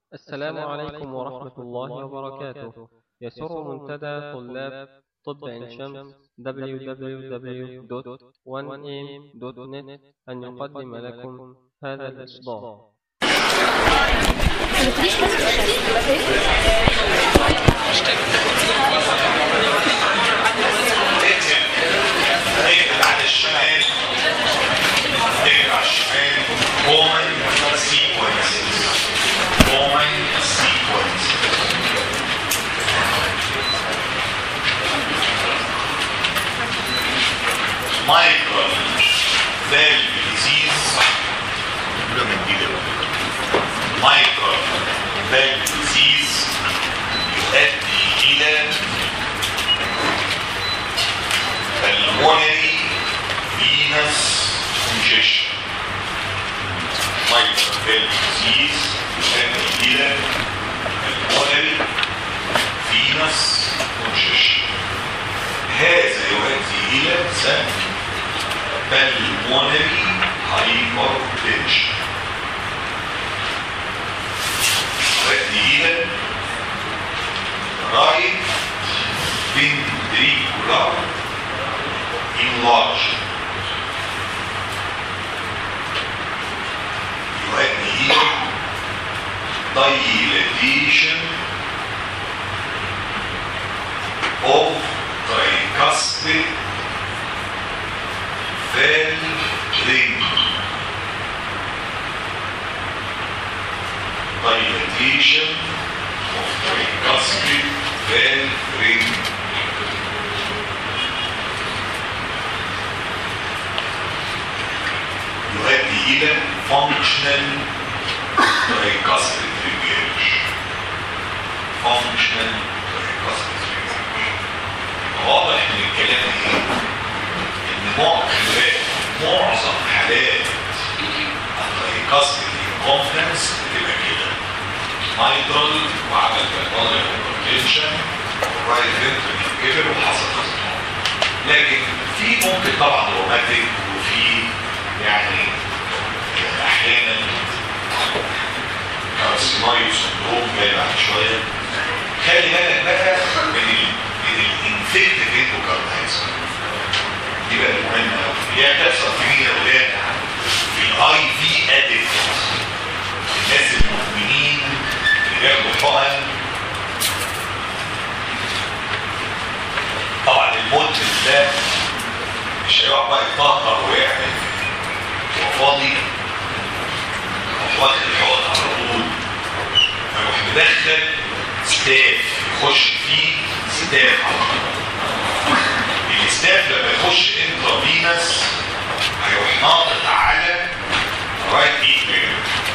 السلام عليكم ورحمة الله وبركاته يسر منتدى طلاب طب عين شمس www.1am.net أن يقدم لكم هذا الإصدار اقلب على الشمال اقلب على الشمال common sequences common sequences mitral valve disease ده من دي mitral valve disease يؤدي الى pulmonary venous congestion mitral valve disease يؤدي إلى pulmonary venous congestion هذا يؤدي إلى سم pulmonary hypertension يؤدي إلى right ventricular enlarge يؤدي إلى dilatation of tricuspid valve ring dilatation of tricuspid valve ring يؤدي إلى functional tricuspid regurg functional tricuspid regurg واضح من الكلام ايه ان معظم معظم حالات التريكاسبيد انكونفرنس بتبقى كده مايترال وعمل بالمونري هايبرتنشن والرايت فنترال كبر وحصل خصم لكن في ممكن طبعا روماتيك وفي يعني احيانا كارسينايو سندروم جاي بعد شويه خلي بالك بقى من ال من الانفكتيف اندوكاردايتس دي بقى مهمه قوي هي بتحصل في مين يا ولاد؟ في الاي في ادكت الناس المدمنين اللي بياخدوا حقن طبعا المدمن ده مش هيقعد بقى يطهر ويعمل هو فاضي هو واخد الحقن على طول فيروح مدخل ستاف يخش فيه ستاف على طول الستاف لما يخش انترافينس هيروح ناطط على رايت ايتريم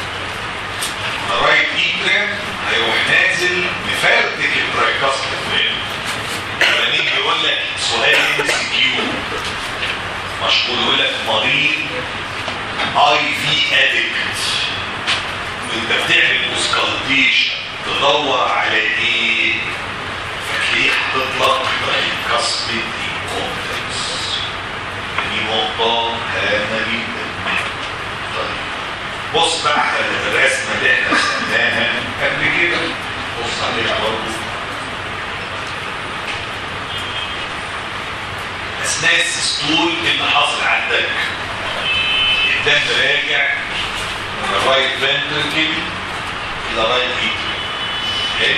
رايت ايتريم هيروح نازل مفرتك الترايكاستيك فين لما نيجي يقول لك سؤال ام سي كيو مشهور يقول لك مريض اي في ادكت وانت بتعمل اوسكالتيشن تدور على ايه فتلاقيه حاطط لك ترايكاستيك انكومبتنس دي نقطة هامة جدا طيب بص بقى على الرسمة اللي احنا رسمناها قبل كده بص عليها برضه أثناء السستول إيه اللي حاصل عندك الدم راجع من الرايت فنتركل إلى رايت ايتريم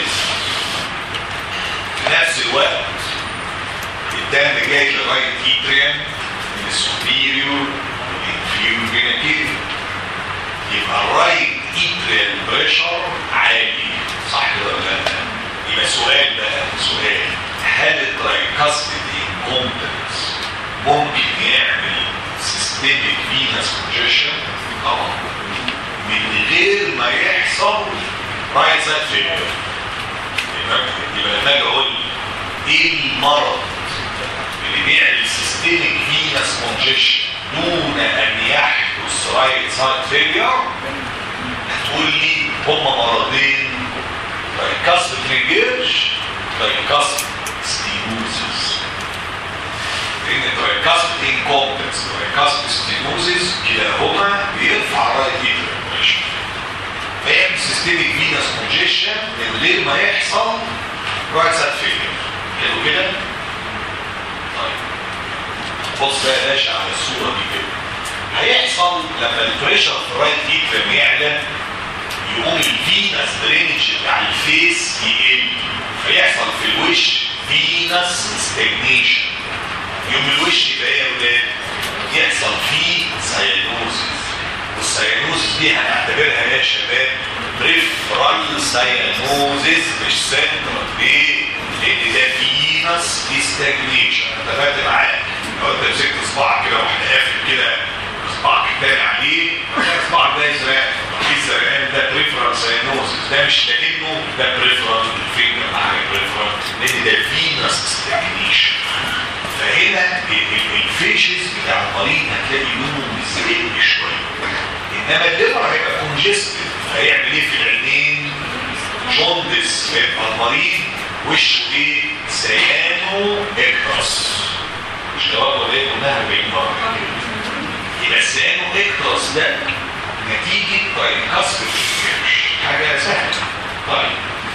في نفس الوقت الدم جاي لرايت ايتريم من السوبيريور والانفيريور فينا كده يبقى الرايت ايتريال بريشر عالي صح كده ولا لا؟ يبقى سؤال بقى سؤال هل الترايكاستيد انكومبتنس ممكن يعمل سيستميك فينس كونجيشن؟ طبعا من غير ما يحصل رايت سايد فيلير يبقى لما اجي اقول ايه المرض اللي بيعمل سيستميك فينس كونجيشن دون ان يحدث رايت سايد فيلير هتقول لي هما مرضين ترايكاستيك ريجيرش ترايكاستيك ستينوزيس لان ترايكاستيك انكومبتنس ترايكاستيك ستينوزيس كلاهما بيرفع الرايت ايتر فيعمل سيستميك فينس كونجيشن من غير ما يحصل رايت سايد فيلير حلو كده طيب بص بقى يا باشا على الصوره دي كده هيحصل لما البريشر في الرايت ايترم يعلى يقوم الفينس درينج بتاع الفيس يقل فيحصل في الوش فينس ستاجنيشن يوم الوش يبقى ايه يا ولاد يحصل فيه سيانوزس والسيانوزس دي هنعتبرها يا شباب بريفرال سيانوزس مش سنترال ليه؟ لان ده فينس ستاجنيشن انت فاهم معايا لو انت مسكت صباعك كده واحد قافل كده صباعك التاني عليه صباعك ده يزرق في زرقان ده بريفرال سيانوزس ده مش لانه ده بريفرال فينجر معاك بريفرال لان ده فينس ستاجنيشن فهنا الفيشز بتاع المريض هتلاقي لونه مزرق شويه انما الليفر هيبقى كونجستد هيعمل ايه في العينين جوندس هيبقى المريض وشه ايه سيانو اكترس مش جواب ولا ايه قلناها 40 مره يبقى السيانو اكترس ده نتيجه ترايكاسبل حاجه سهله طيب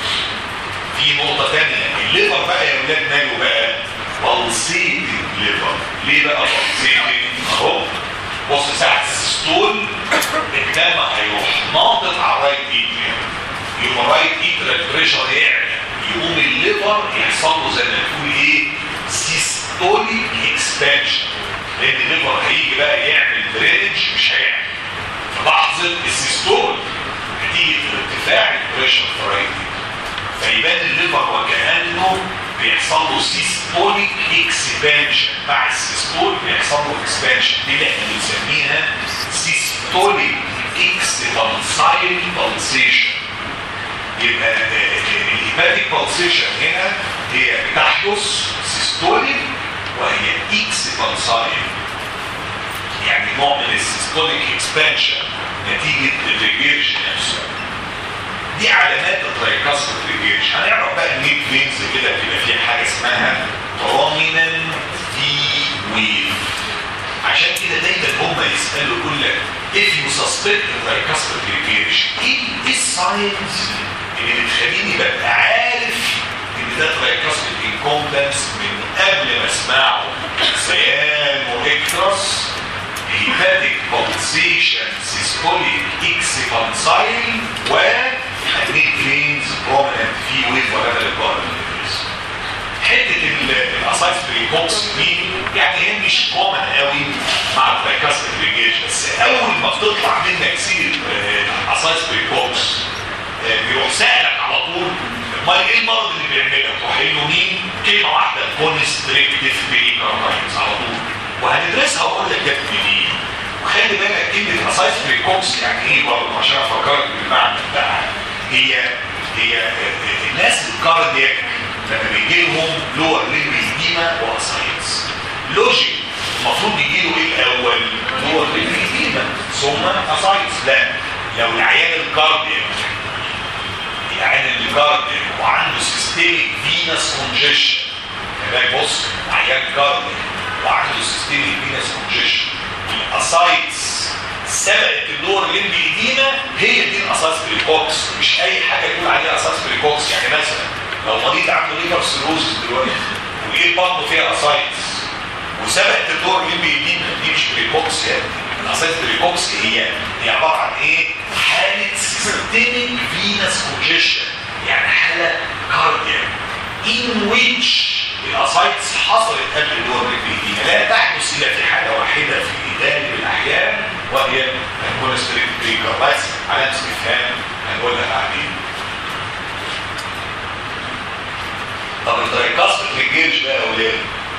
في نقطه ثانيه الليفر بقى يا ولاد ماله بقى بلسيتنج ليفر ليه بقى بلسيتنج اهو بص ساعة السيستول الدم هيروح ناطط على الرايت ايتريم يقوم الرايت ايتريال بريشر يعلى يقوم الليفر يحصل له زي ما تقول ايه سيستوليك اكسبانشن لان الليفر هيجي بقى يعمل درينج مش هيعمل في لحظة السيستول نتيجة ارتفاع البريشر في الرايت فيبان الليفر وكأنه بيحصل له سيستوليك اكسبانشن مع السيستول بيحصل له اكسبانشن دي اللي احنا بنسميها سيستوليك اكسبانسايل بالسيشن يبقى الهيباتيك بالسيشن هنا هي بتحدث سيستوليك وهي اكسبانسايل يعني نوع من السيستوليك اكسبانشن نتيجه الريجيرج نفسه دي علامات الترايكاسل ريجيرج هنعرف بقى النيك فينز كده بيبقى فيها حاجه اسمها prominent في ويف عشان كده دايما هم يسالوا يقول لك if you suspect الترايكاسل ريجيرج ايه الساينز اللي بتخليني ببقى عارف ان ده ترايكاسل انكومبتنس من قبل ما اسمعه سيان واكترس هيباتيك بالسيشن سيستوليك اكسبانسايل و النيك فينز بروميننت في ويف ولا البارامترز حته الاسايس بريكوكس دي يعني هي مش كومن قوي مع الترايكاستيك ريجيج بس اول ما بتطلع منك سيره اسايس بريكوكس بيروح سالك على طول امال ايه المرض اللي بيعملها تروح له مين كلمه واحده كونستريكتيف بريكاردايتس على طول وهندرسها واقول لك جت منين وخلي بالك كلمه اسايس بريكوكس يعني ايه برضه عشان افكرك بالمعنى بتاعها هي هي الناس الكاردياك لما بيجي لهم لور ليمب ايديما واسايتس لوجيك المفروض يجي له ايه الاول لور ليمب ايديما ثم اسايتس لا لو العيان الكاردياك العيان الكاردياك وعنده سيستميك فينس كونجيشن كمان بص عيان كاردياك وعنده سيستميك فينس كونجيشن الاسايتس سبقت اللور ليمب ايدينا هي دي الاساس بريكوكس مش اي حاجه يقول عليها اساس بريكوكس يعني مثلا لو مريض عنده ليفر سيروزس دلوقتي وليه بطنه فيها اسايتس وسبقت اللور ليمب ايدينا دي مش بريكوكس يعني الاساس بريكوكس هي هي عباره عن ايه؟ حاله سيستميك فينس كونجيشن يعني حاله كاردياك in which الاسايتس حصلت قبل اللور ليمب ايدينا لا تحدث الا في حاله واحده في غالب الاحيان وهي الكوليستريك بريكاردايتس علامه استفهام هنقولها بعدين طب الترايكاستيك ريجيرج بقى يا ولاد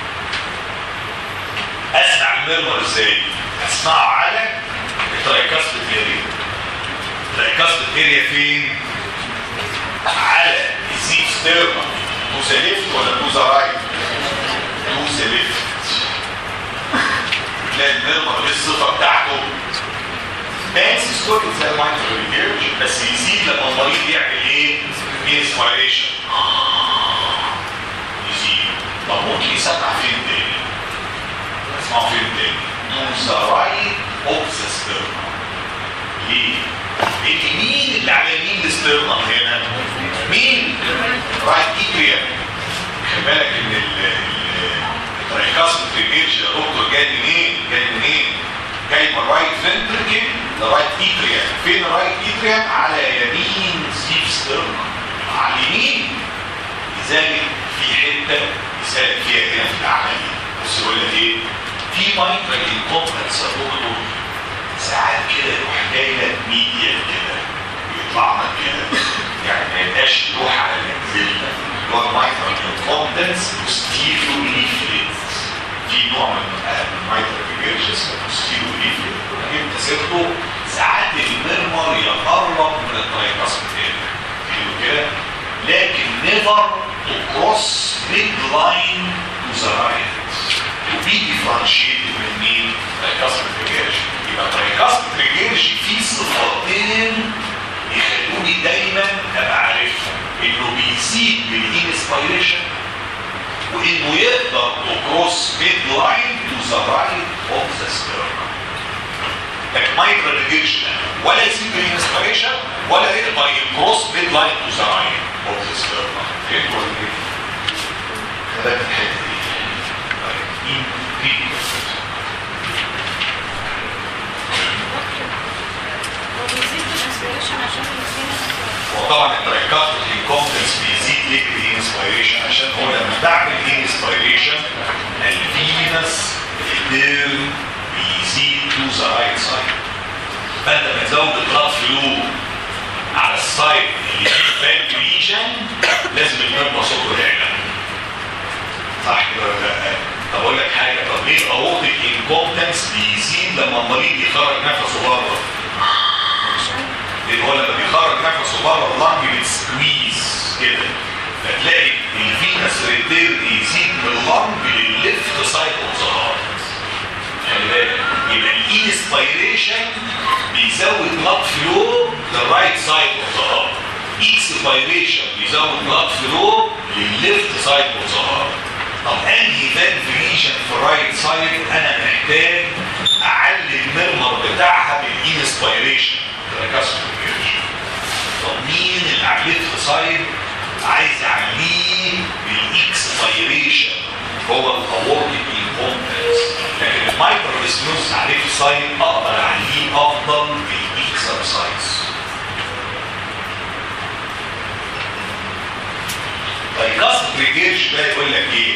اسمع الميرمر ازاي اسمعه على الترايكاستيك اريا الترايكاستيك اريا فين على الزيت ستيرما تو ذا ليفت ولا تو ذا رايت تو ذا ليفت تلاقي الميرمر ايه الصفه بتاعته بانس ستوري زي المايكرو ريجيرج بس يزيد لما المريض يعمل ايه انسبيريشن يزيد طب ممكن يسمع فين تاني اسمعوا فين تاني to the right of the sternum ليه؟ لان مين اللي على يمين الستيرنم هنا؟ الرايت ايتريم فين الرايت ايتريم على يمين سليف ستيرن على اليمين لذلك في حته يسالك فيها هنا في العمليه بص يقول لك ايه في مايكرال انكومبتنس دكتور ساعات كده يروح جاي لك ميديا كده ويطلع لك كده يعني ما يبقاش يروح على الانزيلا اللي هو المايكرال انكومبتنس بوستيريو ليفلت في نوع من المايكرال فيجرز اسمه بوستيريو ليفلت جبت سيرته ساعات المرمر يقرب من الترايكاسبيد كده لكن نيفر تو كروس ميد لاين تو ذا رايت to be differentiated من مين؟ ترايكاسبيد ريجيرج يبقى ترايكاسبيد ريجيرج فيه صفتين يخلوني دايما ابقى عارفهم انه بيزيد بالانسبيريشن وانه يقدر to cross mid line to the right of the sternum لكن ما يقدر ريجيرج ولا يزيد بالانسبيريشن ولا يقدر يكروس ميد لاين تو ذا رايت اوف ذا sternum فهمت ولا ايه؟ خلي الحته دي طيب in وبيزيد الانسبيريشن عشان الفينس وطبعا الترايكات الكومبلكس بيزيد ليه الانسبيريشن عشان هو لما بعمل انسبيريشن الفينس الديرم بيزيد تو ذا رايت سايد فانت لما تزود البلاد فلو على السايد اللي فيه فالف ريجن لازم المرمى صوته يعلى صح كده ولا لا؟ طب اقول لك حاجه طب ليه الاورتيك انكومبتنس بيزيد لما المريض يخرج نفسه بره؟ لان هو لما بيخرج نفسه بره اللنج بتسكويز كده فتلاقي الفينس ريتير يزيد من اللنج للليفت سايد اوف ذا هارت خلي بالك يبقى الانسبيريشن بيزود بلاد فلو للرايت سايد اوف ذا هارت اكسبيريشن بيزود بلاد فلو للليفت سايد اوف ذا هارت طب انهي فالف ريجن في الرايت سايد انا محتاج اعلي المرمر بتاعها بالانسبيريشن طب مين اللي على الليفت سايد عايز اعليه بالاكسبيريشن هو الاورتيك انكومبتنس لكن المايكرو سنوز على الليفت سايد اقدر اعليه افضل بالاكسرسايز طيب قصد ريجيرش ده يقول لك ايه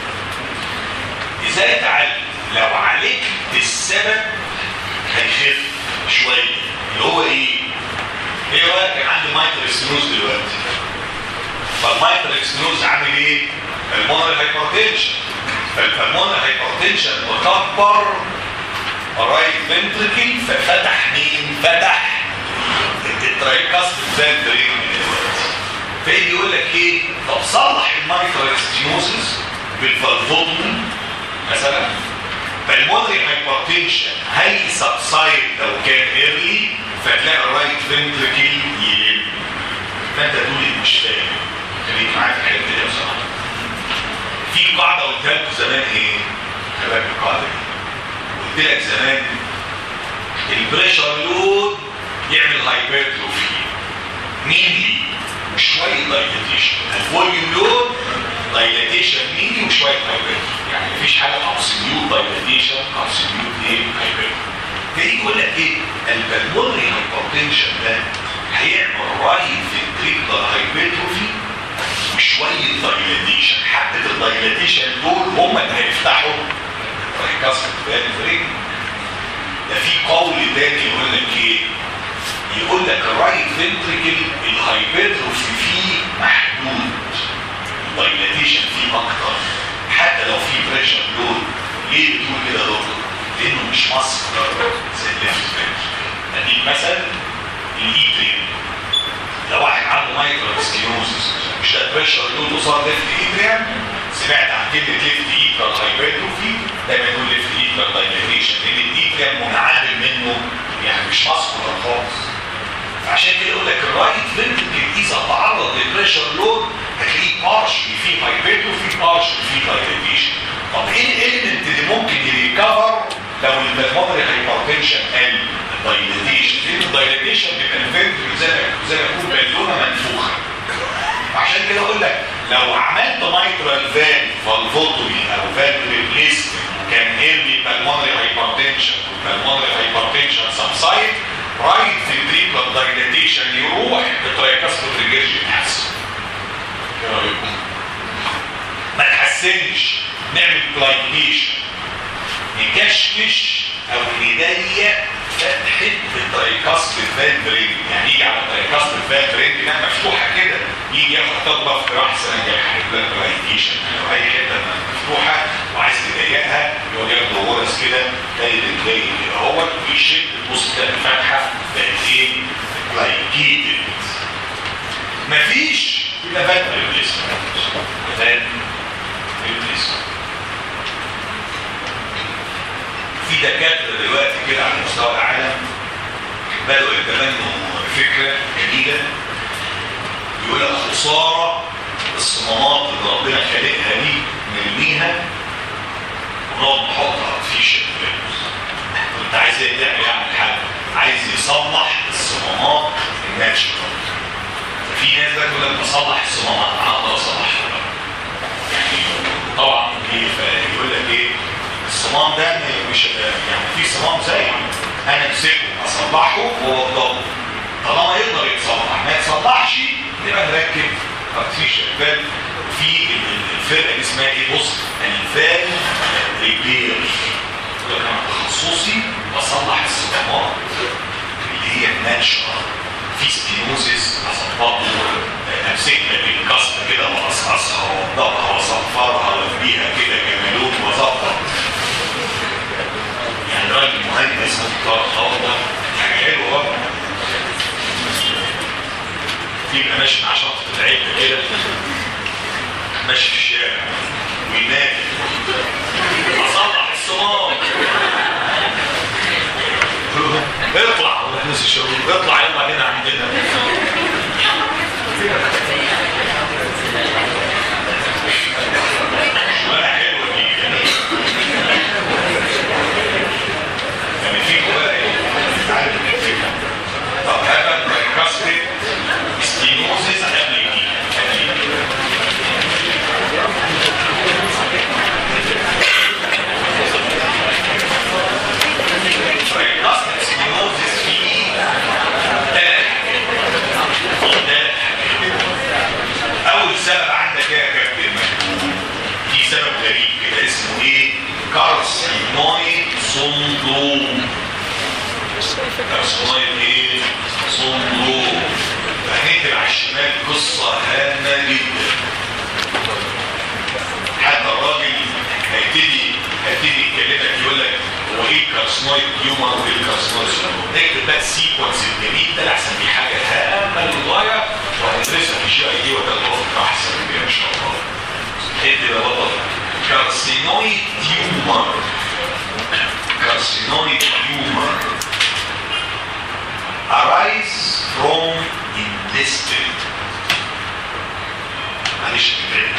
ازاي تعالج لو عالجت السبب هيخف شويه اللي هو ايه ايه بقى كان عندي مايكرو سنوز دلوقتي فالمايكرو سنوز عامل ايه المونر هايبرتنشن فالمونر هايبرتنشن مكبر رايت فنتركل ففتح مين فتح الترايكاست فالفرين فيجي يقول لك ايه طب صلح المايكرو ستينوزس بالفالفوتومي مثلا فالمونري هايبرتنشن هي سبسايد لو كان ايرلي فتلاقي الرايت فنتركل يلم فانت تقول لي مش فاهم خليك معايا في الحته دي بصراحه في قاعده قلتها لكم زمان ايه؟ خلي بالك القاعده دي قلت لك زمان البريشر لود يعمل هايبرتروفي مين دي؟ وشويه دايلاتيشن الفوليوم لود دايلاتيشن مين وشويه هايبرتروفي يعني مفيش حاجه ابسوليوت دايلاتيشن ابسوليوت ايه هايبرتروفي فيجي يقول لك ايه البلمونري هايبرتنشن ده هيعمل رايت فنتريكولار هايبرتروفي وشويه دايلاتيشن حبه الدايلاتيشن دول هم اللي هيفتحوا الترايكاسبيد فالفريك ده في قول تاني يقول لك ايه يقول لك الرايت فنتريكل الهايبرتروفي فيه محدود الدايلاتيشن فيه اكتر حتى لو في بريشر لود ليه بتقول كده يا دكتور؟ لانه مش مصر زي الليفت فنتريكل اديك مثلا الايتريم لو واحد عنده مايكرو سكيروزس مش ده بريشر لود قصاد ليفت ايتريم سمعت عن كلمه ليفت ايترال هايبرتروفي دايما يقول ليفت ايترال دايلاتيشن لان الايتريم منعدم منه يعني مش ماسكولار خالص عشان كده يقول لك الرايت فنتركل اذا تعرض للبريشر لود هتلاقيه بارشلي فيه هايبرتروفي بارشلي فيه دايلاتيشن طب ايه الاليمنت اللي ممكن يريكفر لو البلمونري هايبرتنشن قل الدايلاتيشن لان الدايلاتيشن بيبقى الفنتركل زي ما زي ما يكون بالونه منفوخه عشان كده اقول لك لو عملت مايترال فالف فالفوتومي او فالف ريبليسمنت وكان ايرلي بالمونري هايبرتنشن والبلمونري هايبرتنشن سبسايد دايلاتيشن يروح الترايكاسبيد ريجرجن يتحسن ايه رايكم؟ ما تحسنش نعمل كلايكيشن نكشكش او نضيق فتحه الترايكاسبيد فالف رينج يعني يجي على الترايكاسبيد فالف رينج انها مفتوحه كده يجي ياخد تضرب في راح سنه جاي هيبقى كلايكيشن لو اي حته مفتوحه وعايز تضيقها يقعد ياخد غرز كده داير داير كده هو يشد البص ده الفتحه بقت ايه؟ كلايكيتد مفيش يبقى فات ريبليسمنت فات ريبليسمنت في دكاتره دلوقتي كده على مستوى العالم بدأوا يتبنوا فكره جديده يقول لك خساره الصمامات اللي ربنا خالقها دي نرميها ونقعد نحط ارتفيشال انت عايز ايه تعمل يعمل حاجه عايز يصلح الصمامات الناتشرال في ناس بقى تقول لك بصلح الصمامات انا اقدر اصلحها يعني طبعا يقول لك ايه الصمام ده مش يعني في صمام زي انا امسكه اصلحه واوضبه طالما يقدر يتصلح ما يتصلحش نبقى نركب ارتفيشال فالف في الفرقه اللي اسمها ايه بص الفال ريبير يقول لك انا تخصصي بصلح الصمامات اللي هي الناتشرال في سبينوزيس اظبطه امسكها بالكسر كده واقصقصها واوضبها واصفرها واديها كده كمالون واظبط يعني راجل مهندس مختار خالص حاجه حلوه برضه يبقى ماشي مع شنطه العده كده ماشي في الشارع وينادي اصلح الصمام اطلع ناس الشغل اطلع يلا هنا عندنا ولا حلوه دي يعني يعني في بقى ايه عارف الفكره طب هذا الكاستيك ستينوزيس قبل دي قبل دي الكاستيك ستينوزيس فيه ثلاث ثلاث اول سبب عندك ايه يا كابتن مكتوب في سبب غريب كده اسمه ايه كارسينويد سندروم كارسينويد ايه سندروم هنكتب على الشمال قصه هامه جدا حتى الراجل هيبتدي هيبتدي يكلمك يقول لك هو ايه الكارسينويد تيومر وايه الكارسينويد سندروم نكتب بقى السيكونس الجديد ده احسن دي حاجه هامه للغايه وهندرسها في الجي اي دي وتطبق احسن من كده ان شاء الله اكتب يا بطل كارسينويد تيومر كارسينويد تيومر arise from intestine معلش كده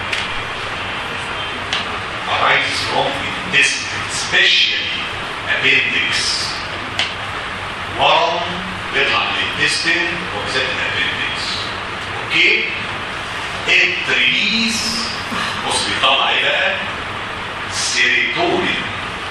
arise from intestine especially appendix ورم بيطلع من الانتستين وبالذات الابندكس اوكي التريليز بص بيطلع ايه بقى سيروتونين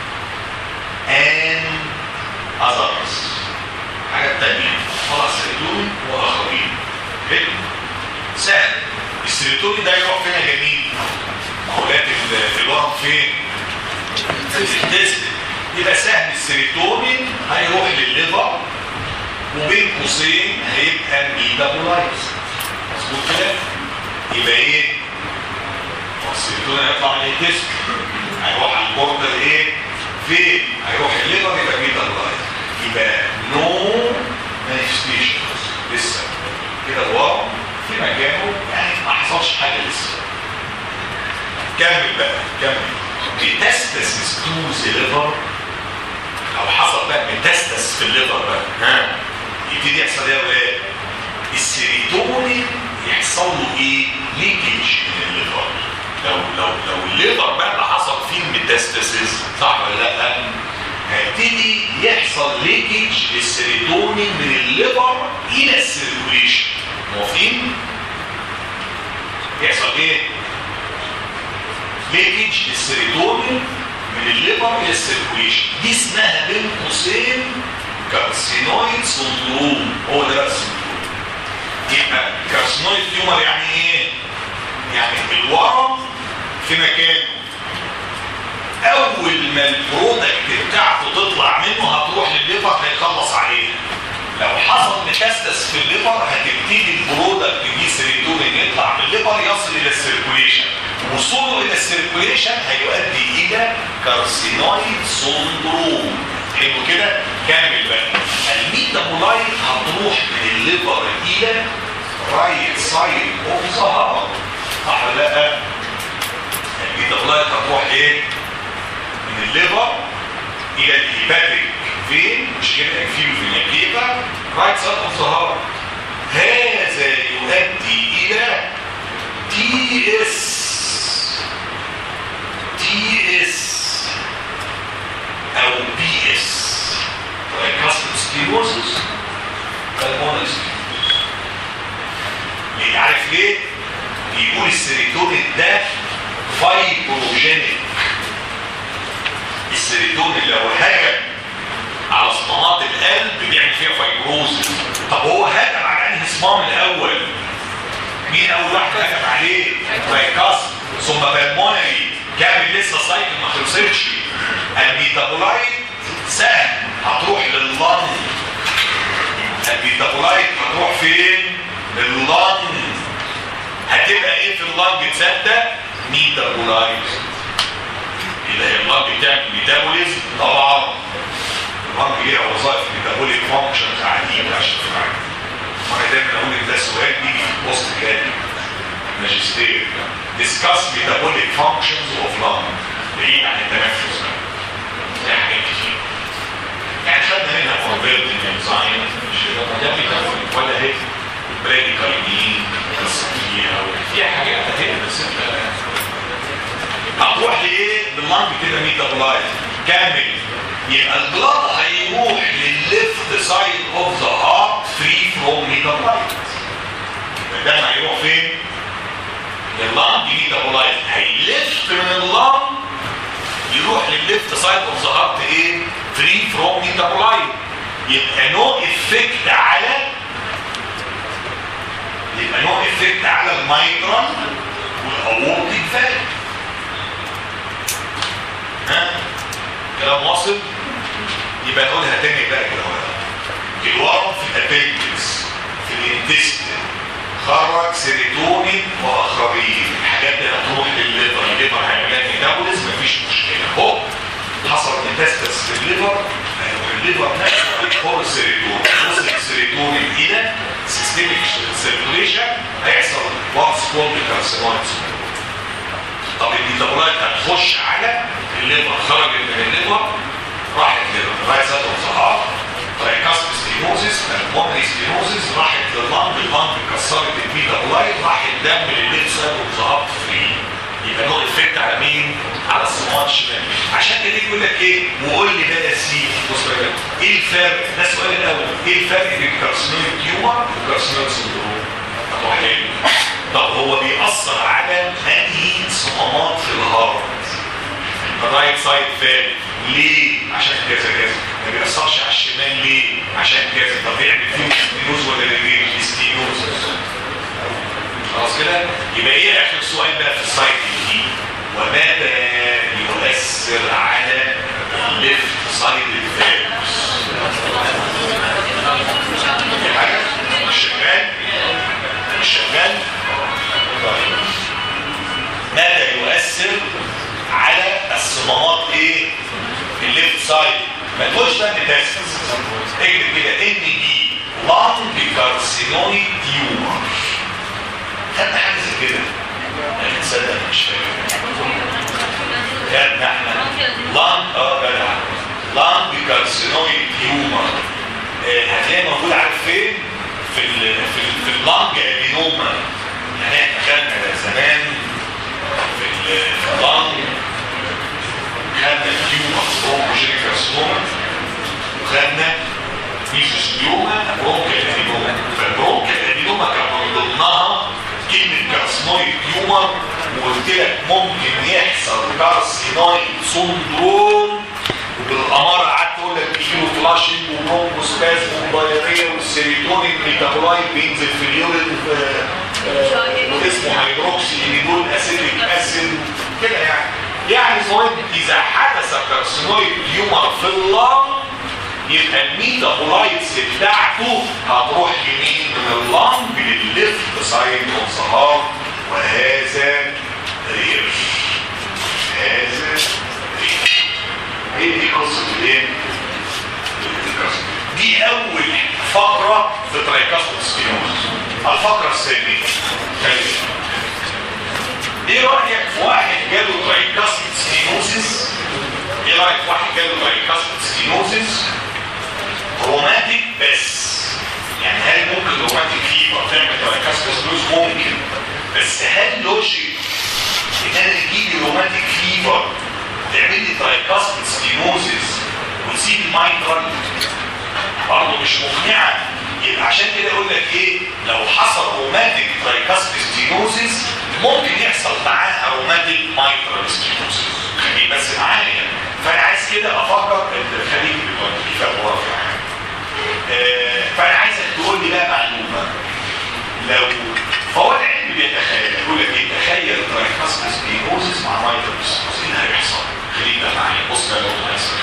and others حاجات تانية طلع سيروتونين واخرين حلو سهل السيروتونين ده يروح فين يا جميل مولات الورم فين في الانتستين يبقى سهل السيروتونين هيروح للليفر وبين قوسين هيبقى ميتابولايز مظبوط كده يبقى ايه السيروتونين هيطلع من الجسم هيروح على البوردر ايه فين هيروح الليفر يبقى ميتابولايز يبقى نو مانيفستيشنز لسه كده الورم في مكانه يعني ما حصلش حاجه لسه كمل بقى كمل ميتاستاسيس تو ذا ليفر لو حصل بقى ميتاستاس في الليفر بقى ها يبتدي يحصل ايه يا ولاد السيروتونين يحصل له ايه ليكج من الليفر لو لو لو الليفر بقى اللي حصل فيه الميتاستاسيس صح ولا لا هيبتدي يحصل ليكج للسيروتونين من الليفر الى السيركوليشن موافقين يحصل ايه ليكج للسيروتونين من الليفر الى السيركوليشن دي اسمها بين قوسين كارسينويد سندروم هو ده بقى السندروم يبقى كارسينويد تيومر يعني ايه؟ يعني الورم في مكانه اول ما البرودكت بتاعته تطلع منه هتروح للليفر هيخلص عليها لو حصل ميتاستاس في الليفر هتبتدي البرودكت دي سيروتونين يطلع من الليفر يصل الى السيركوليشن وصوله الى السيركوليشن هيؤدي الى كارسينويد سندروم حلو كده كامل بقى الميتابولايت هتروح من الليفر الى رايت سايد اوف ذا هارت صح ولا لا الميتابولايت هتروح ايه من الليفر الى الهيباتيك فين مش كده انفيوجن الليفر رايت سايد اوف ذا هارت هذا يؤدي الى تي اس تي اس او بي اس كاستم سكليروسس بالمونال سكليروسس ليه عارف ليه؟ بيقول السيروتونين ده فايبروجينيك السيروتونين لو هجم على صمامات القلب بيعمل فيها فايبروزس طب هو هجم على انهي صمام الاول مين اول واحد هجم عليه فايكاس ثم بالمونري كامل لسه سايكل ما خلصتش الميتابولايت سهل هتروح لللنج الميتابولايت هتروح فين لللنج هتبقى ايه في اللنج تصدق ميتابولايت اللي هي اللنج بتعمل ميتابوليزم طبعا اللنج ليها وظائف ميتابوليك فانكشنز عديده عشان تفهم وانا دايما اقول ان ده سؤال بيجي في البوست جرادي ماجستير discuss metabolic functions of lung بعيد عن التنفس ده حاجات كتير يعني خدنا منها converting enzyme مش ده metabolic ولا هيك براديكالين قصه فيها فيها حاجات هتبقى بس انت هتروح لايه؟ باللنج كده ميتابولايز كامل يبقى البلاد هيروح للليفت سايد اوف ذا هارت فري فروم ميتابولايز الدم هيروح فين؟ اللنج ميتابولايز هيلف من اللنج يروح للليفت سايد اوف ذا هارت ايه؟ فري فروم ميتابولايز يبقى نو افكت على يبقى نو افكت على المايترال والاورتيك فالف ها كلام واصل يبقى نقولها تاني بقى كده الورم في الابندكس في الانتستين خرج سيروتونين واخرين الحاجات دي هتروح للليفر الليفر هيعمل لك ميتابوليزم مفيش مشكله هوب حصل ميتاستاس في الليفر هيروح الليفر نفسه هيكبر السيروتونين وصل السيروتونين الى سيستميك سيركوليشن هيحصل واتس كولد كارسينويدز طب الميتابولايت هتخش على الليفر خرجت من الليفر راحت للرايت سايد اوف ذا هارت ترايكاستيك ستينوزيس المونري ستينوزيس راحت لللنج اللنج كسرت الميتابولايت راح الدم للليفت سايد اوف ذا هارت فري يبقى نو افكت على مين؟ على الصمام الشمالي عشان كده يقول لك ايه؟ وقول لي بقى يا سيدي بص بقى ايه الفرق؟ ده السؤال الاول ايه الفرق بين كارسينويد تيومر وكارسينويد سندروم؟ هتروح حلو طب هو بيأثر على انهي صمامات في الهارت؟ الرايت سايد فال ليه؟ عشان كذا كذا ما بيأثرش على الشمال ليه؟ عشان كذا طب يعمل فيه ستينوز ولا ريجين ستينوز خلاص كده؟ يبقى ايه اخر سؤال بقى في السايت دي؟ وماذا يؤثر على الليفت سايد الفالس؟ في حاجه؟ مش شغال؟ مش شغال؟ طيب ماذا يؤثر على الصمامات ايه الليفت سايد ما تقولش بقى تيست اكتب كده ان دي لانج كارسينويد تيومر خدنا حاجه زي كده لكن تصدق مش فاكر خدنا احنا لانج اه جدع لانج كارسينويد تيومر آه هتلاقي موجود عارف فين في ال في ال في اللانج ادينوما يعني احنا خدنا زمان في ال في اللانج خدنا التيومر برونكوجينيك كارسينوما وخدنا ميزوسيوما برونكال ادينوما فالبرونكال ادينوما كان من ضمنها كلمه كارسينويد تيومر وقلت لك ممكن يحصل كارسينويد سندروم وبالاماره قعدت اقول لك بيجيله فلاشنج وبرونكوسبازم ودايريا والسيروتونين ميتابولايت بينزل في اليورين اسمه هيدروكسي لينول اسيتيك اسيد كده يعني يعني صويب اذا حدث كارسينويد تيومر في اللنج يبقى الميتابولايتس بتاعته هتروح يمين من اللنج للليفت سايد اوف ذا هارت وهذا رير هذا رير ايه دي قصه الايه؟ دي اول فقره في ترايكاستو سبينوز الفقره الثانيه ايه رايك في واحد جاله ترايكاستو سبينوزيس ايه رايك في واحد جاله ترايكاستو سبينوزيس روماتيك بس يعني هل ممكن روماتيك فيبر تعمل ترايكاستو سبينوز ممكن بس هل لوجيك ان انا يجيلي روماتيك فيبر تعمل لي ترايكاستو سبينوزيس وتسيب المايترال برضه مش مقنعه يبقى عشان كده اقول لك ايه لو حصل روماتيك ترايكاستيك ستينوزيس ممكن يحصل معاها روماتيك مايترال ستينوزيس خليك بس معايا فانا عايز كده افكر خليك كيف ابواب آه فانا عايزك تقول لي بقى معلومه لو فهو العلم بيتخيل يقول لك ايه تخيل ترايكاستيك ستينوزيس مع مايترال ستينوزيس ايه اللي هيحصل؟ خليك بقى معايا بص بقى لو هيحصل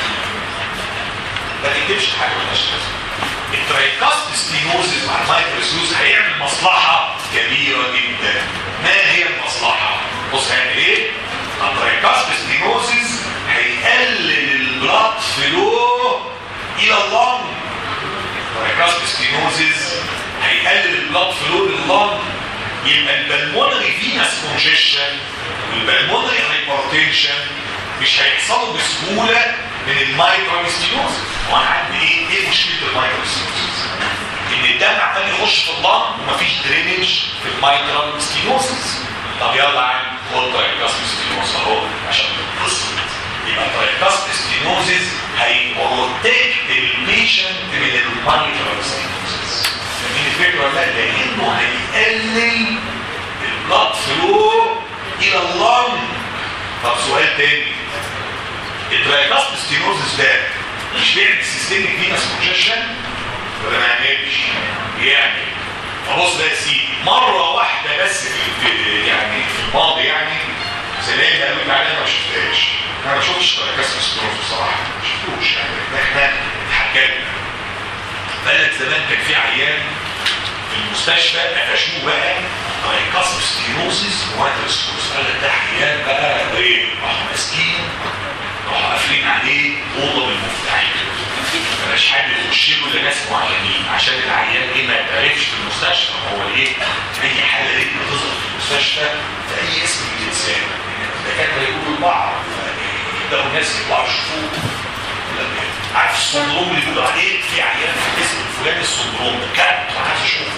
ما تكتبش حاجه مالهاش لازمه الترايكاست ستينوزيس مع المايكروسيوز هيعمل مصلحه كبيره جدا ما هي المصلحه بص هيعمل ايه الترايكاست ستينوزيس هيقلل البلاد فلو الى اللنج الترايكاست ستينوزيس هيقلل البلاد فلو لللنج يبقى البلمونري فينس كونجيشن والبلمونري هايبرتنشن مش هيحصلوا بسهوله من المايكرو ستينوزيس وانا عندي ايه ايه مشكله المايكرو ستينوزيس ان الدم عمال يخش في اللنج ومفيش درينج في المايكرو ستينوزيس طب يلا يا عم خد ترايكاست ستينوزيس اهو عشان تتبسط يبقى ترايكاست ستينوزيس هيبروتكت البيشنت من المايكرو ستينوزيس فاهمين الفكره ولا لا؟ لانه هيقلل البلاد فلو الى اللنج طب سؤال تاني الترايكاست ستينوزيس ده مش بيعمل سيستميك فينس كونجيشن ولا ما يعملش؟ بيعمل فبص ده يا سيدي مره واحده بس في, في يعني في الماضي يعني سلام قالوا لي عليها ما شفتهاش انا ما شفتش ترايكاست ستينوزيس بصراحه ما شفتوش يعني احنا اتحكمنا بلد زمان كان في عيان في المستشفى قفشوه بقى ترايكاست ستينوزيس وماترسكوس قال لك ده عيان بقى ايه راحوا ماسكين راحوا قافلين عليه اوضه بالمفتاح مبقاش حد يخش له الا ناس معينين عشان العيان ايه ما يتعرفش في المستشفى هو ايه اي حاله رجل تظهر في المستشفى في اي اسم بتتساب الدكاتره يقولوا لبعض يبداوا الناس يطلعوا يشوفوه عارف السندروم اللي بيقولوا عليه في عيان في الاسم الفلاني السندروم ده كان عايز اشوفه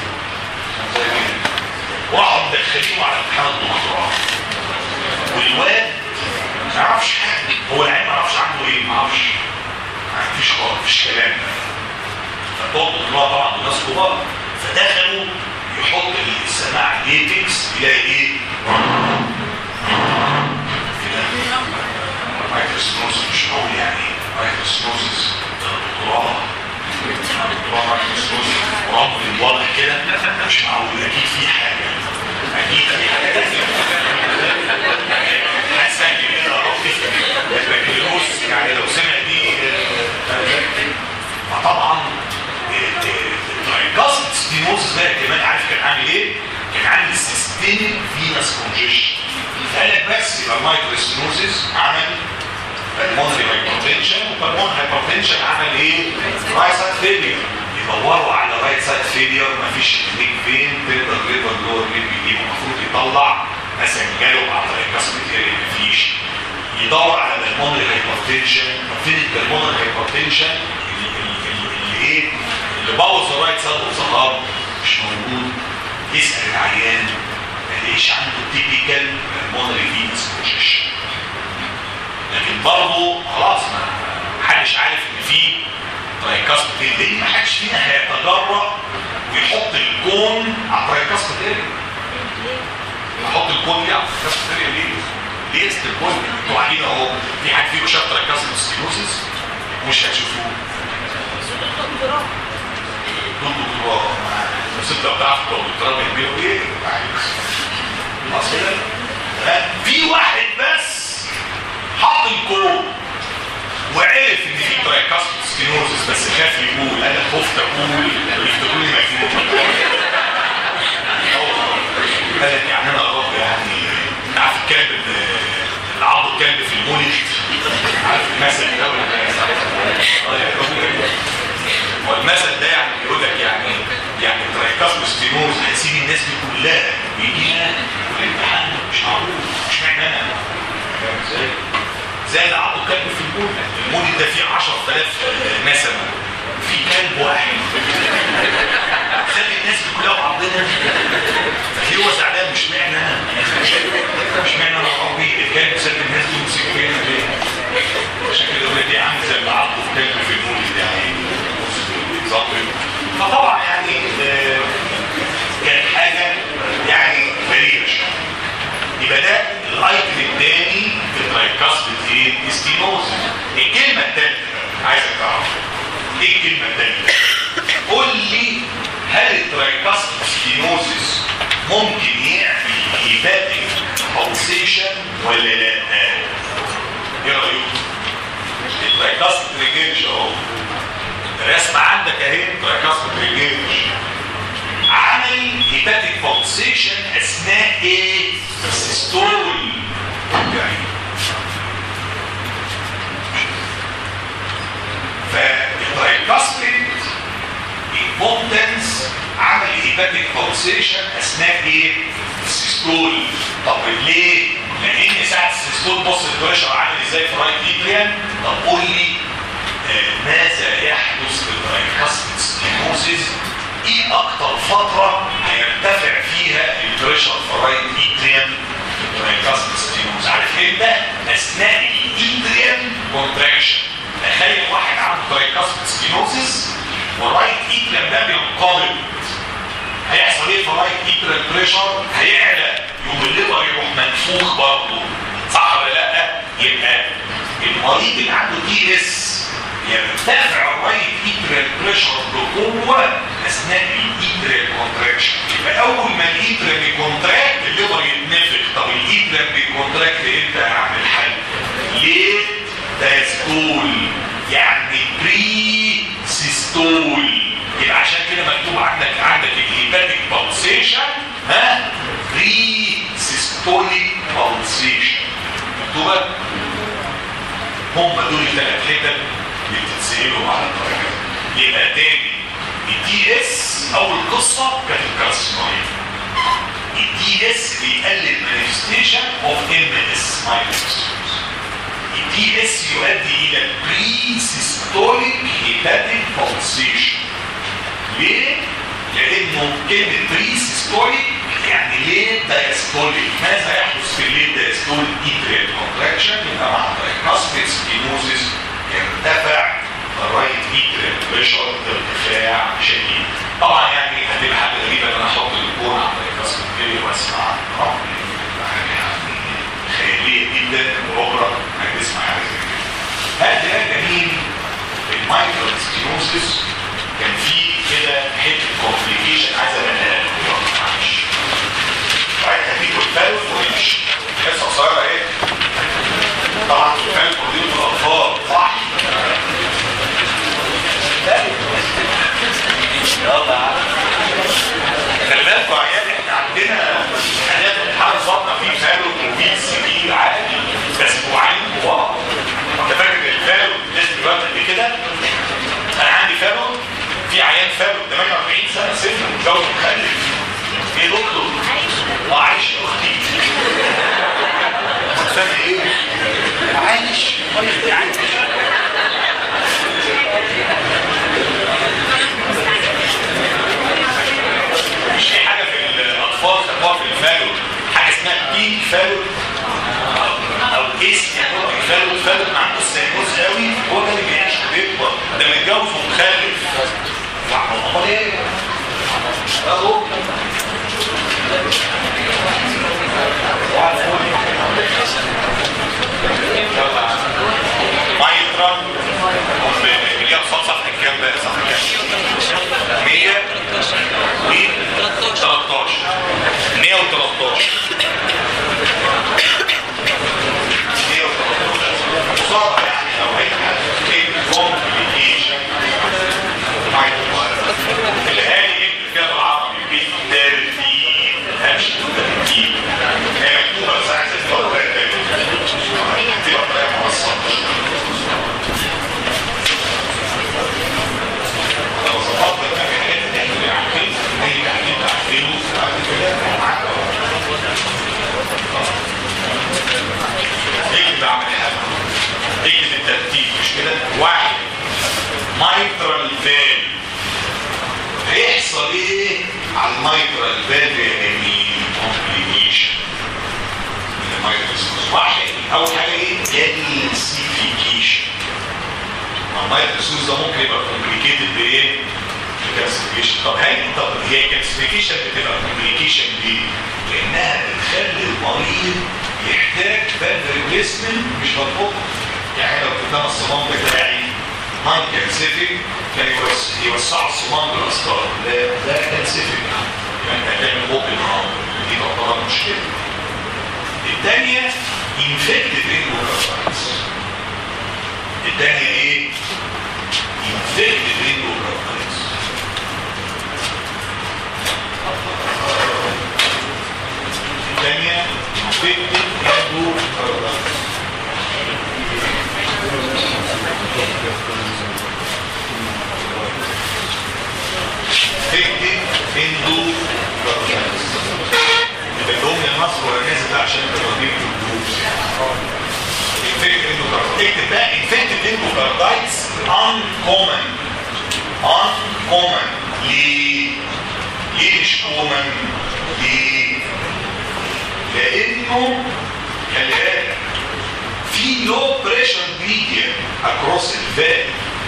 وراحوا مدخلينه على امتحان الدكتوراه والواد ما يعرفش حاجه هو العيان ما يعرفش عنده ايه ما يعرفش ما فيش خالص مفيش كلام فالدكتور الله طبعا الناس كبار فدخلوا يحط السماعه ليتكس يلاقي ايه مايكروسنوز مش هقول يعني مايكروسنوزز دكتوراه دكتوراه مايكروسنوز ورب واضح كده مش معقول اكيد في حاجه اكيد في حاجه حسن كده البكالوريوس يعني لو سمع دي فطبعا الترايكاست ستينوزس ده كمان عارف كان عامل ايه؟ كان عامل سيستميك فينس كونجيشن قال لك بس يبقى المايكروستينوزس عمل بالمونري هايبرتنشن وبالمون هايبرتنشن عمل ايه؟ رايت سايد فيلير يدوروا على رايت سايد فيلير مفيش ليك فين تقدر ليفر لور ليب يجيبه المفروض يطلع مثلا جاله على ترايكاست مفيش يدور على بالمونري هايبرتنشن فين البالمونري هايبرتنشن اللي ايه اللي بوظ الرايت سايد اوف مش موجود يسال العيان ما ليش عنده تيبيكال بالمونري فينس كونجيشن لكن برضه خلاص ما حدش عارف ان في ترايكاست ليه ما حدش فينا هيتجرأ ويحط الكون على ترايكاست اريا يحط الكون دي على ترايكاست اريا ليه؟ ليه است الكون انتوا قاعدين اهو في حد فيكم شاف ترايكاست ستينوسيس مش هتشوفوه دكتوراه دول دكتوراه بس انت بتعرف بتوع الدكتوراه بيعملوا ايه؟ اصل في واحد بس حط الكود وعرف ان في ترايكاستيك سكينوزس بس خاف يقول انا خفت اقول يفتكروني مجنون قال لك يعني انا رب يعني عارف الكلب اللي عض الكلب في المولد عارف المثل ده ولا اه يا رب والمثل ده يعني بيقول لك يعني يعني ترايكاستيك ستينوز هيسيب الناس دي كلها ويجينا والامتحان مش معقول مش معنى انا فاهم ازاي؟ زي اللي عضوا كلب في المولد المولد ده فيه 10000 نسمه في كلب واحد خلي الناس دي كلها بعضنا فهي هو زعلان مش معنى انا مش معنى انا ربي الكلب ساب الناس دي ومسك فينا ليه عشان كده يقول لك ايه عامل زي اللي عضوا كلب في المولد يعني بالظبط فطبعا يعني آه، كانت حاجه يعني غريبه شويه يبقى ده الايتم الثاني في الترايكاستيك ايه ستينوز الكلمه الثالثه عايزك تعرف ايه الكلمه الثالثه قول لي هل الترايكاستيك ستينوزس ممكن يعمل هيباتيك بالسيشن ولا لا ايه رايكم الترايكاستيك ريجيرش اهو الرسمه عندك اهي ترايكاستيك ريجيرش عمل هيباتيك بالسيشن اثناء ايه السيستول يعني فالترايكاستيك امبوتنس عمل هيباتيك بالسيشن اثناء ايه السيستول طب ليه لان ساعه السيستول بص البريشر عامل ازاي في الرايت ايدريان طب قول لي آه، ماذا يحدث في الترايكاستيك ستينوزيس ايه اكتر فتره هيرتفع فيها البريشر في الرايت ايدريان ترايكاستيك ستينوز عارف امتى اثناء الايدريان كونتراكشن تخيل واحد عنده ترايكاستيك ستينوزيس والرايت ايدريان ده بينقبض هيحصل ايه في الرايت ايدريان بريشر هيعلى يوم الليفر يروح منفوخ برضه صح ولا لا يبقى المريض اللي عنده دي اس يرتفع الرايت ايدريال بريشر بقوه اثناء الايدريال كونتراكشن يبقى اول ما الايدريال بيكونتراكت الليفر يتنفخ طب الايدريال بيكونتراكت امتى يا عم الحاج؟ ليه؟ دايستول يعني بري سيستول يبقى عشان كده مكتوب عندك عندك الهيباتيك بالسيشن ها بري سيستوليك بالسيشن مكتوبه هم دول الثلاث حتت اللي بتتسألوا على الدرجات يبقى تاني الدي اس اول قصه كانت الكارسينويد الدي اس بيقلل مانيفستيشن اوف ام اس الدي اس يؤدي الى بري سيستوليك هيباتيك بالسيشن ليه؟ لانه كلمه بري سيستوليك يعني ليه دايستوليك ماذا يحدث في الليل دايستوليك ايتريال كونتراكشن يبقى مع دايجنوستيك سكينوزيس يرتفع الرايت ايتريال بريشر ارتفاع شديد طبعا يعني هتبقى حاجه غريبه ان انا احط الكون على دايجنوستيك كيري واسمع عنها يعني خياليه جدا واخرى انك تسمع حاجه زي كده هل ده جميل المايكرو سكينوزيس كان في كده حته كومبليكيشن عايز ابقى معلش بعد هديكوا الفالو ونمشي قصه قصيره ايه طبعا الفالو دي الاطفال صح يلا خلي بالكوا يا عيال احنا عندنا حالات امتحان ظبطنا فيه فالو وفيه سي عادي بس اسبوعين ورا انت فاكر الفالو لازم يبقى قد كده انا عندي فالو في عيان فالو 48 سنه سن متجوز مخلف ايه دكتور اه عايش يا اختي سنه ايه عايش طيب عايش مش في حاجه في الاطفال خدوها في الفالو حاجه اسمها بيك فالو او اسم يعني فالو فالو ما عندوش سيكوز قوي هو ده اللي بيعيش وبيكبر ده متجوز ومخلف امال ايه؟ اهو مايترا اللي هي صفحه كام بقى صفحه كام 113 مصابة يعني لو هي ايه كومبليكيشن الهادي يكتب فيها بالعربي بالترتيب همشي بالترتيب هي مكتوبة بس عايز تكتبها بطريقة تانية تكتبها بطريقة منظمة لو ظبطت بقى الحاجات اللي احنا عارفين اي تعليم عارفينه بعد كده معاك اكتب اعمل حاجه اكتب الترتيب مش كده واحد مايترال فال هيحصل ايه على المايترال فال يا جميل كومبليكيشن واحد اول حاجه ايه كالسيفيكيشن المايترال ده ممكن يبقى كومبليكيتد بايه كالسيفيكيشن طب هل طب هي كالسيفيكيشن بتبقى كومبليكيشن ليه لانها بتخلي المريض يحتاج فالف ريبليسمنت مش مضبوط يعني لو قدام الصمام بتاعي نون كالسيفيك كان يوس- يوسعوا الصمام بالاسكار لا ده كالسيفيك يبقى انت هتعمل اوبن هارم دي تعتبر مشكله الثانيه انفكتد اندوكاردايتس الثانيه ايه؟ انفكتد اندوكاردايتس الثانيه انفكتد اندوكاردايتس تكتب اندو بدهم يا مصر ولا نازل ده عشان توديك الدروس الفكر انه تكتب بقى انفكتد اندو كاردايتس ان كومن ان كومن ليه؟ ليه مش كومن؟ ليه؟ لانه خلي بالك في لو بريشر ميديا اكروس الفالف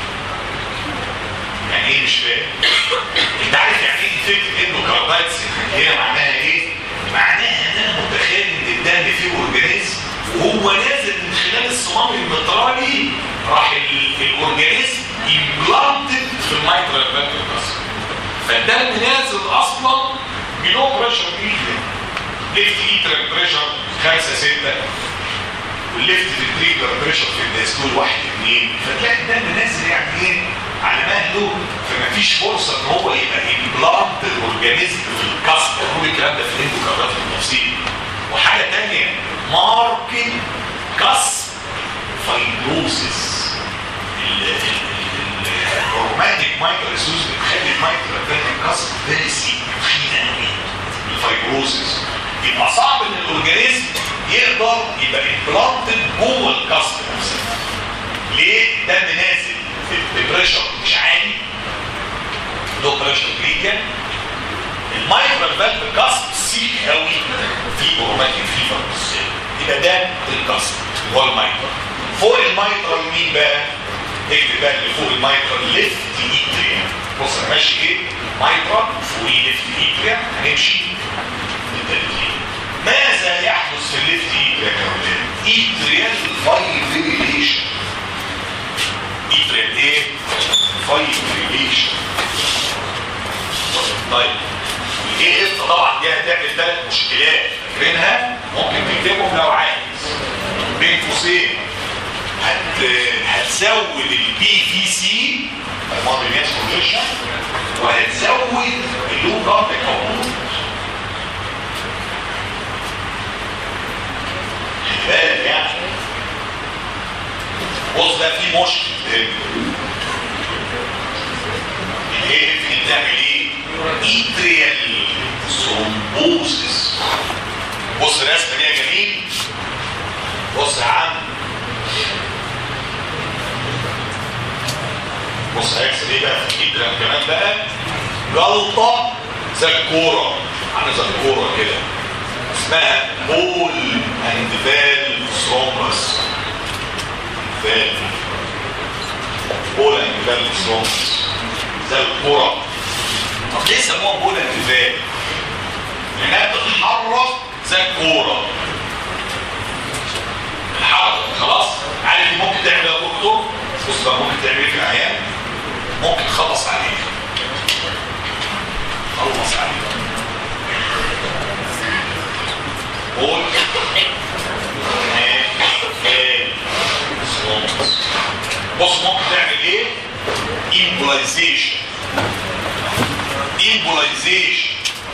يعني ايه مش فاهم انت عارف يعني ايه فكره انه كاردايتس هنا معناها ايه معناها ان انا متخيل ان الدم فيه اورجانيزم وهو نازل من خلال الصمام المترالي راح ال- الاورجانيزم امبلانتد في المايترال فالف فالدم نازل اصلا بلو بريشر ميديا ليفت ايترال بريشر 5 6 والليفت فيتريكولار بريشر في الدايستول واحد اثنين فتلاقي الدم نازل يعني ايه على مهله فمفيش فرصه ان هو يبقى امبلانت الاورجانيزم في الكسر كل الكلام ده في الاندوكاردات التفصيل وحاجه ثانيه ماركت كسر فايبروسيس الروماتيك مايكروسوس بتخلي المايكرو كسر فيري سيك تخينه قوي الفايبروسيس يبقى صعب ان الاورجانيزم يقدر يبقى امبلانتد جوه الكسر نفسه ليه دم نازل البريشر مش عالي لو بريشر جريكا المايكرو فالف كاسب سيك قوي في اوروماتيك فيفر يبقى ده الكاسب هو المايكرو فوق المايكرو مين بقى اكتب بقى اللي فوق المايكرو ليفت ايتريا بص انا ماشي ايه مايكرو فوقيه ليفت ايتريا هنمشي بالترتيب ماذا يحدث في الليفت ايتريا يا اولاد ايتريال فايبريليشن ايتريال ايه فايبريليشن طيب الاي اف طبعا دي هتعمل ثلاث مشكلات فاكرينها ممكن تكتبهم لو عايز بين قوسين هت هتزود البي في سي المودرينيس بروجيكشن وهتزود اللو كاربيك هرمون خلي بالك يعني بص ده في مشكل الايه في بتعمل ايه؟ ايتريال ثرومبوزس بص الرسمه دي يا جميل بص يا عم بص هيحصل ايه بقى في الايتريال كمان بقى جلطه زي الكوره عامله زي الكوره كده اسمها بول اند فال ثرومبس فال بول اند فال ثرومبس زي الكرة طب ليه سموها بولا انتفاع؟ لانها بتتحرك زي الكورة الحركة خلاص عارف دي ممكن تعمل ايه يا دكتور؟ بص بقى ممكن تعمل ايه في العيان؟ ممكن تخلص عليه خلص عليه قول بص ممكن تعمل ايه embolization embolization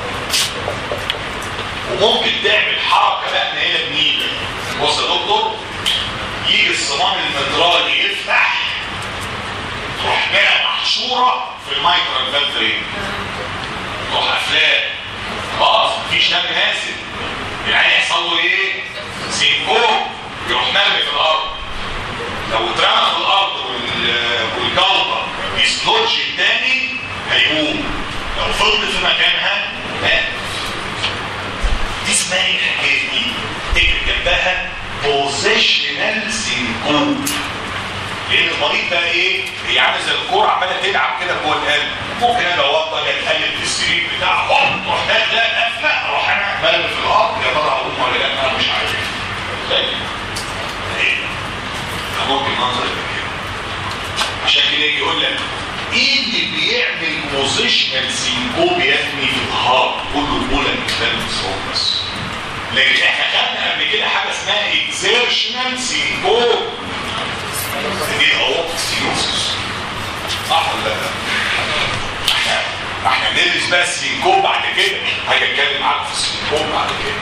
وممكن تعمل حركه بقى هنا بنيله بص يا دكتور يجي الصمام المدراني يفتح تروح جايه محشوره في المايكرو فالفرين تروح قافلاه خلاص مفيش دم نازل يعني يحصل له ايه؟ سينكوب يروح مرمي في الارض لو اترمى في الارض وال- والجلطه يسلوتش التاني هيقوم لو فضلت في مكانها مات دي اسمها ايه الحكايه دي؟ تكتب جنبها بوزيشنال سينكوب لان المريض بقى ايه؟ هي عامله زي الكوره عماله تلعب كده جوه القلب ممكن اجي اوطى اجي اتقلب في السرير بتاعه هوب تروح داخله قافله اروح انا مرمي في الارض يا ترى اقوم ولا لا انا مش عارف طيب ايه ممكن منظر يبقى كده عشان كده يجي يقول لك ايه اللي بيعمل بوزيشنال سينكوب يا ابني في الهارت كله بولا كلام بس لكن احنا خدنا قبل كده حاجه اسمها اكزيرشنال سينكوب دي الاورتيك سينوسس صح ولا لا؟ احنا احنا ندرس بقى السينكوب بعد كده هاجي اتكلم معاك في السينكوب بعد كده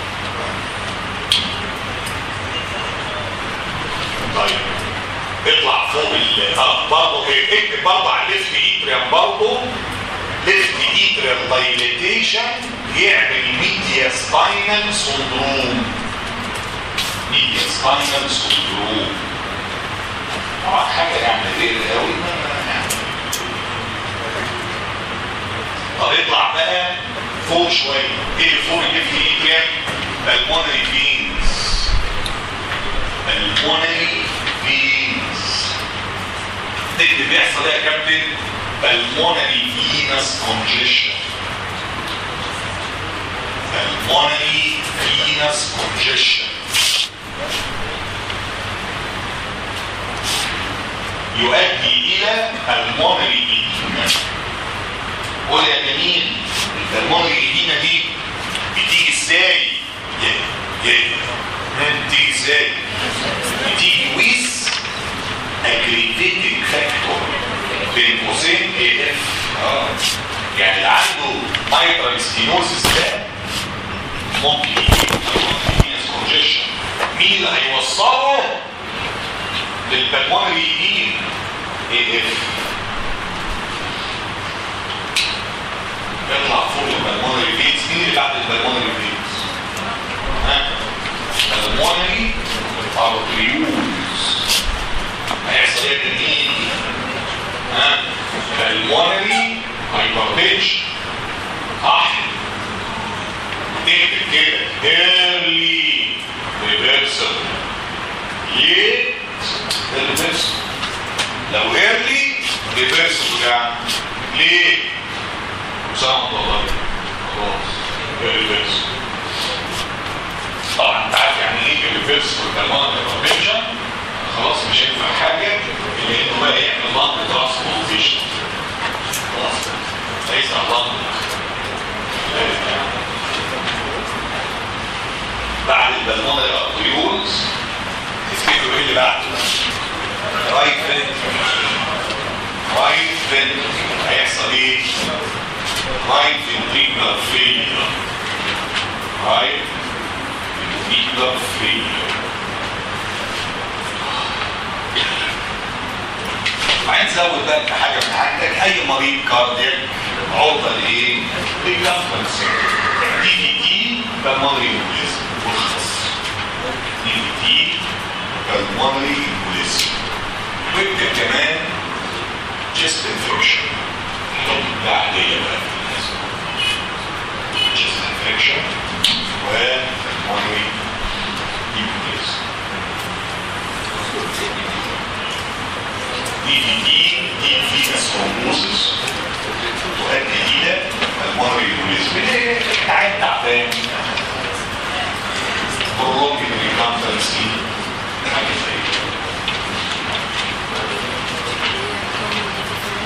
طيب اطلع فوق ال اه برضه اكتب برضه على الليفت ايتريم برضه ليفت ايتريم دايليتيشن يعمل ميديا سباينال سندروم ميديا سباينال سندروم طبعا حاجه يعني غير قوي طب اطلع بقى فوق شويه ايه اللي فوق الليفت ايتريم المونري فينز المونري فينز تكتب بيحصل ايه يا كابتن المونري فينس كونجيشن المونري فينس كونجيشن يؤدي الى المونري ايدينا قول يا جميل المونري ايدينا دي بتيجي ازاي يا يا بتيجي ازاي بتيجي ويز اجريفيتنج فاكتور بين قوسين اي اف اه يعني اللي عنده مايترال ستينوزس ده ممكن يجي كونجيشن مين اللي هيوصله للبلمونري ايدين اي اف يطلع فوق البلمونري فينز مين اللي بعد البلمونري فينز ها البلمونري ارتريولز هيحصل ايه بالمين ها البلمونري هايبرتنشن صح تكتب كده early reversal ليه reversal لو early reversal يعني ليه مسامح والله خلاص reversal طبعا انت عارف يعني ايه reversal والبلمونري هايبرتنشن خلاص مش هينفع حاجه لانه بقى يعمل لانج ترانسبورتيشن خلاص ليس لانج بعد البلمونري ارتريولز تفتكروا ايه اللي بعده رايت فنت رايت فنت هيحصل ايه رايت فنتريكولار فيلير رايت فنتريكولار فيلير عايز تزود بقى انت حاجه من عندك اي مريض كاردياك عرضه لايه؟ للكفرنس دي دي تي بالمونري امبوليزم والخص دي دي تي بالمونري امبوليزم واكتب كمان جست انفكشن ده عاديه بقى جست انفكشن والمونري امبوليزم دي دي دي دي فينس هرموسس تؤدي الى المرض الوليزم تعب تعبان برونج بريكانترسي حاجه زي كده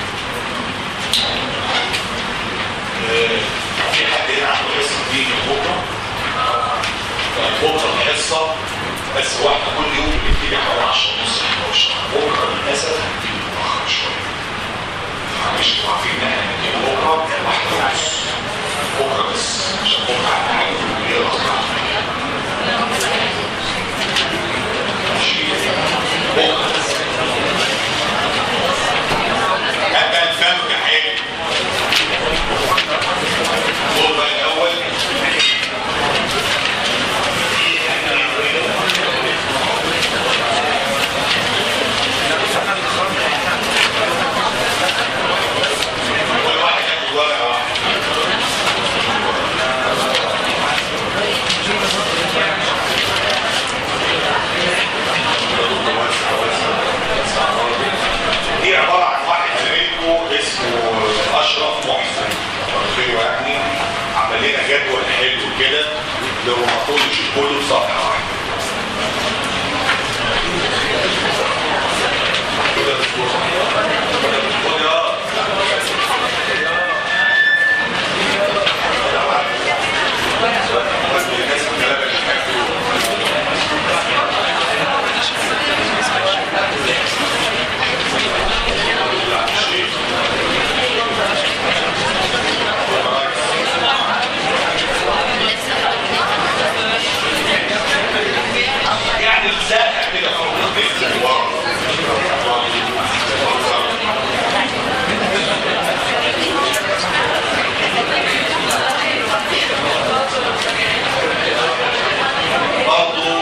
آه، في حد هنا عنده قصه دي بكره بس هو احنا كل يوم بنبتدي حوالي 10 ونص 11 بكره للاسف هنبتدي متاخر شويه معلش انتوا عارفين ان احنا هنبتدي بكره واحده ونص بكره بس عشان بكره عندنا حاجه في الكليه غصب عننا ماشي بكره بس هبقى نفهم حاجه دول بقى الاول كل واحد ياخد ورقه واحده دي عباره عن واحد زميلكم اسمه اشرف محسن خيره يعني عمل لنا جدول حلو كده للروماتولوجي كله في صفحه واحده كده دكتور. خد يا بس الناس الكلام اللي حكوا يعني الزقه كده فوق البيت ورا برضه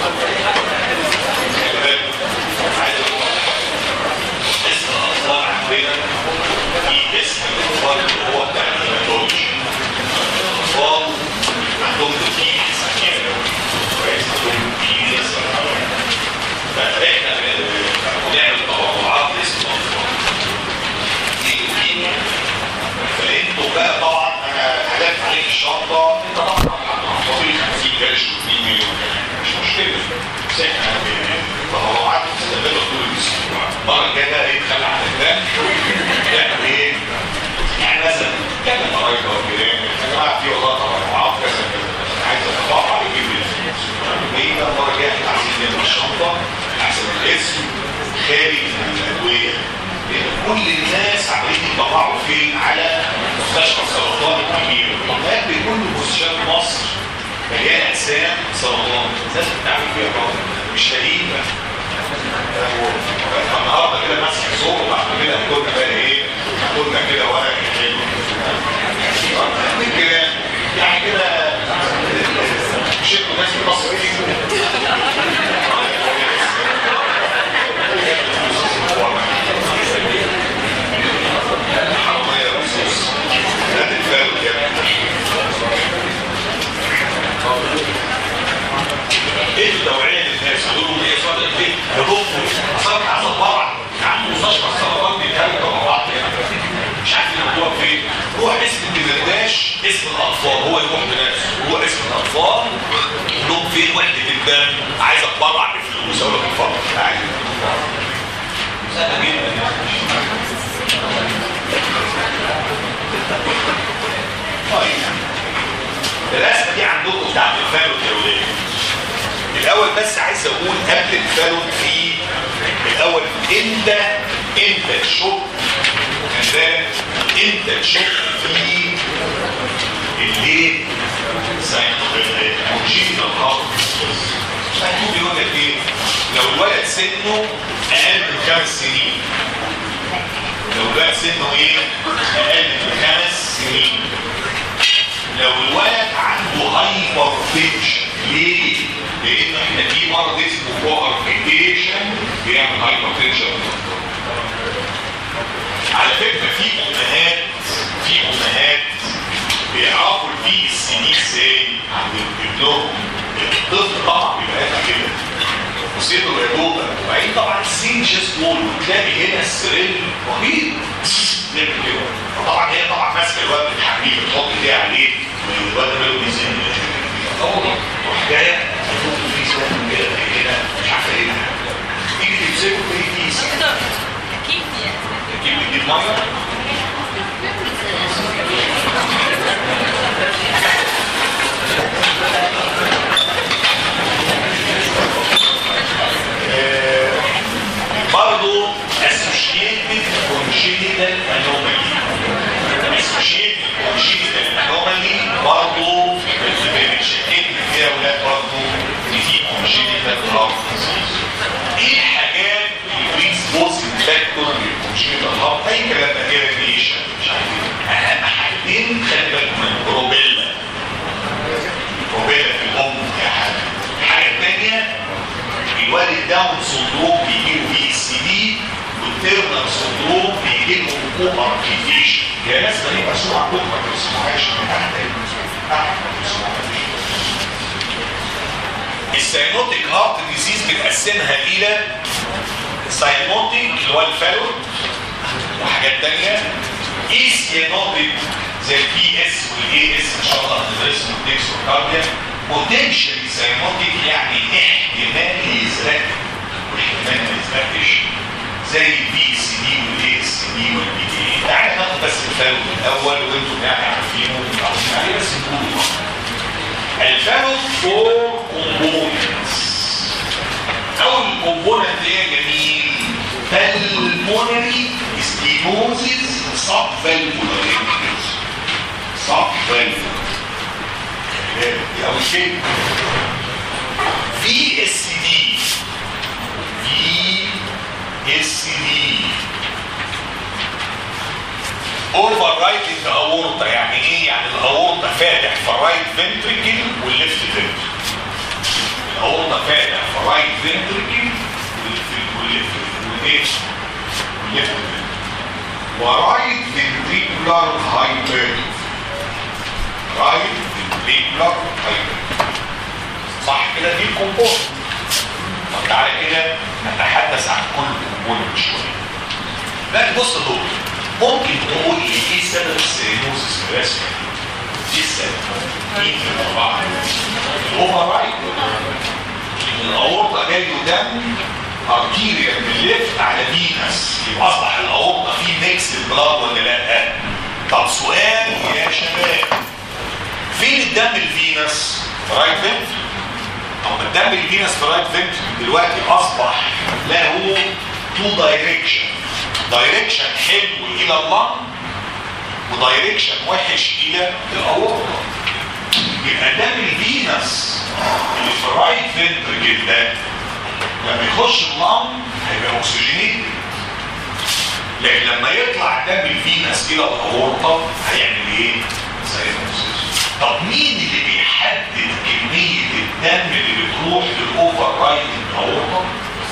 خلي بالك عايز اقول اسم الاطفال عندنا في اسم الاطفال اللي هو بتاع الهيماتولوجي الاطفال عندهم ديزيز كده كويس عندهم ديزيز فاحنا بنعمل تبرعات لاسم الاطفال دي لوكيميا فانتوا بقى طبعا انا هدفت عليك الشنطه انت طبعا فاضل 50 قرش و2 مليون مش مشكله بس احنا تبرعات مستمره طول الاسبوع المره الجايه بقى ايه تخلي عن البنك تعمل ايه؟ يعني مثلا كلم قرايبك وجيرانك يا جماعه في والله تبرعات كذا كذا كذا عايز اتبرع يجيب لي الفلوس ايه بقى المره الجايه احنا عايزين نعمل الشنطه احسن الاسم خارج من الادويه لان كل الناس عمالين يتبرعوا فين على مستشفى السرطان الكبير هناك بكل مستشفيات مصر مليان اجسام سرطان الناس بتعمل فيها برضه مش لاقيين بقى النهارده كده ماسك صوت وبعد كده كنا بقى ايه كنا كده ورق حلو كده يعني كده مش انتوا ناس مصريين حرامية بخصوص لا تتفاوت يا ابني ايه التوعيه للناس يقولوا لهم ايه صار ايه يا دكتور اصلا عايز اتبرع يا عم مستشفى السرطان بيتكلم تبرعات مش عارف الموضوع فين روح اسم الدمرداش اسم الاطفال هو يروح بنفسه هو اسم الاطفال لهم فين وحده الدم عايز اتبرع بفلوس اقول لك اتفضل تعالى سهله جدا طيب الرسمه دي عندكم بتاعت الفالو الدوليه الاول بس عايز اقول قبل الفالو في الاول انت انت تشك كذلك انت تشك في الايه سايكولوجيكال هارت هتقول بيقول لك ايه لو الولد سنه اقل من خمس سنين لو الولد سنه ايه اقل من خمس سنين لو الولد عنده هايبر تنشن ليه؟ لان احنا في مرض اسمه كوهرفيتيشن بيعمل هايبر تنشن على فكره في امهات في امهات بيعرفوا البي اس دي ازاي عند ابنهم الطفل طبعا بيبقى قد كده وصدره يا دوبك وبعدين طبعا السين جاست وول وتلاقي هنا السرير رهيب نعمل كده فطبعا هي طبعا ماسكه الواد الحبيب بتحط ايديها عليه والواد ماله بيزن طبعا تروح جايه تحط فيه سهم كده كده مش عارفه ايه تيجي تمسكه تلاقي فيه سهم اكيد يعني تجيب تجيب ميه الهارت اي كلام بقى ايريتيشن مش عارف ايه اهم حاجتين خلي بالك من روبيلا روبيلا في الام يا حاجه الحاجه الثانيه الوالد داون سندروم بيجي له بي اس دي والتيرنر سندروم بيجي له كوبر كيفيشن يا ناس ما يبقى سرعه كوبر ما تسمعهاش من تحت تحت ما تسمعهاش الساينوتيك هارت ديزيز بنقسمها الى ساينوتيك اللي هو الفالو وحاجات تانية اي سيانوتيك زي البي اس والاي اس ان شاء الله هندرسهم الدكس والكارديا بوتنشال ساينوتيك يعني احتمال يزرق واحتمال ما يزرقش زي البي اس دي والاي اس دي والبي دي تعالى ناخد بس الفالو الاول وانتم يعني عارفينه ومتعودين عليه بس نقوله الفالو فور كومبوننتس اول كومبوننت ايه يا جميل pulmonary stenosis subvalvular subvalvular دي اول شيء في اس دي في اس دي اوفر رايتنج اورطه يعني ايه يعني الاورطه فاتح في الرايت فنتريكل والليفت فنتريكل الاورطه فاتح في الرايت فنتريكل والليفت والايه والليفت ورايت فنتريكولار هايبر رايت فنتريكولار هايبر صح كده دي الكومبوننت طب تعالى كده نتحدث عن كل كومبوننت شويه لا بص دول ممكن تقول لي ايه سبب السينوسيس في الرسمه دي؟ ايه السبب؟ مين في الاربعه؟ الاوفر رايت الاورطه جاي دم ارتيريا من الليفت على فينس يبقى اصبح الاورطه فيه ميكس البلاد ولا لا؟ طب سؤال يا شباب فين الدم الفينس؟ في رايت فنتر طب الدم الفينس في رايت فنتر دلوقتي اصبح له تو دايركشن دايركشن حلو الى الله ودايركشن وحش الى الاورطه يبقى دم الفينس اللي في الرايت فنتر ده لما يخش اللام هيبقى اكسجينيت لكن لما يطلع دم الفينس الى الاورطه هيعمل ايه؟ ساينوسيس طب مين اللي بيحدد كميه الدم اللي بتروح للاوفر رايت الاورطه؟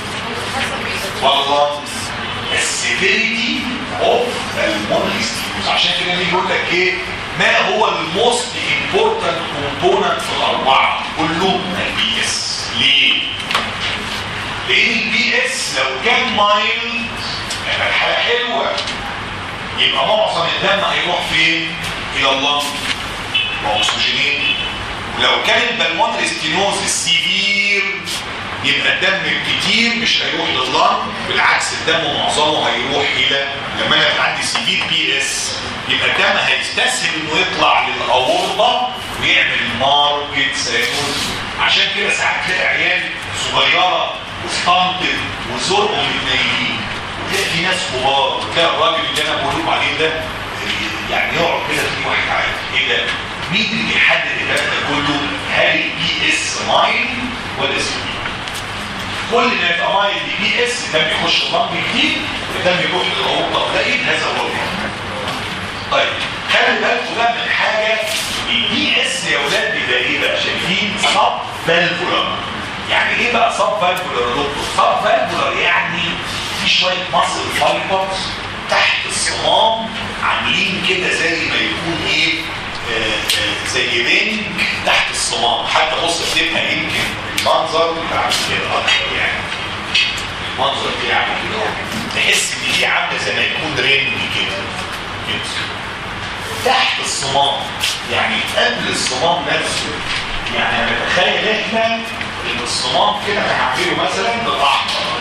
والله السيفيريتي اوف المونستيوز عشان كده بيجي يقول لك ايه ما هو الموست امبورتنت كومبوننت في الاربعه كلهم البي اس ليه؟ لان البي اس لو كان مايلد يبقى الحاله حلوه يبقى معظم الدم هيروح فين؟ الى اللنج واكسجينين ولو كان البلمونري ستينوز سيفير يبقى الدم الكتير مش هيروح لللنج بالعكس الدم معظمه هيروح الى لما انا يبقى عندي سيفير بي اس يبقى الدم هيستسهل انه يطلع للاورطه ويعمل ماركت سيكوز عشان كده ساعات تلاقي عيال صغيره وستانتد وزرقهم متنيلين وتلاقي في ناس كبار وتلاقي الراجل اللي انا بقول لكم عليه ده يعني يقعد كده في واحد عارف ايه ده مين اللي بيحدد الكلام ده كله هل البي اس مايل ولا سيفير كل ما يبقى مايل بي اس الدم يخش اللنج كتير الدم يروح للاورطه قليل هذا هو الرقم طيب خلي بالكم بقى من حاجه البي اس يا اولاد بيبقى ايه بقى شايفين سب فالفولار يعني ايه بقى سب فالفولار يا دكتور سب فالفولار يعني في شويه مصل فايبرز تحت الصمام عاملين كده زي ما يكون ايه آه آه زي رينج تحت الصمام حتى بص بتبقى يمكن المنظر بتاع كده اكتر يعني المنظر دي عامل كده تحس ان دي عامله زي ما يكون رينج كده كده تحت الصمام يعني قبل الصمام نفسه يعني انا بتخيل احنا ان الصمام كده هنعمله مثلا بالاحمر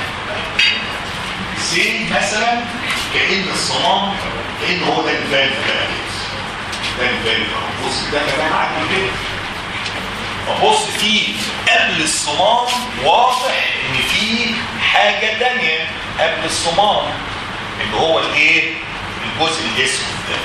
زي مثلا كان الصمام كان هو ده الفالف ده ده الفالف بص ده كمان عندي كده فبص فيه قبل الصمام واضح ان في حاجه تانية قبل الصمام اللي هو الايه الجزء الاسود ده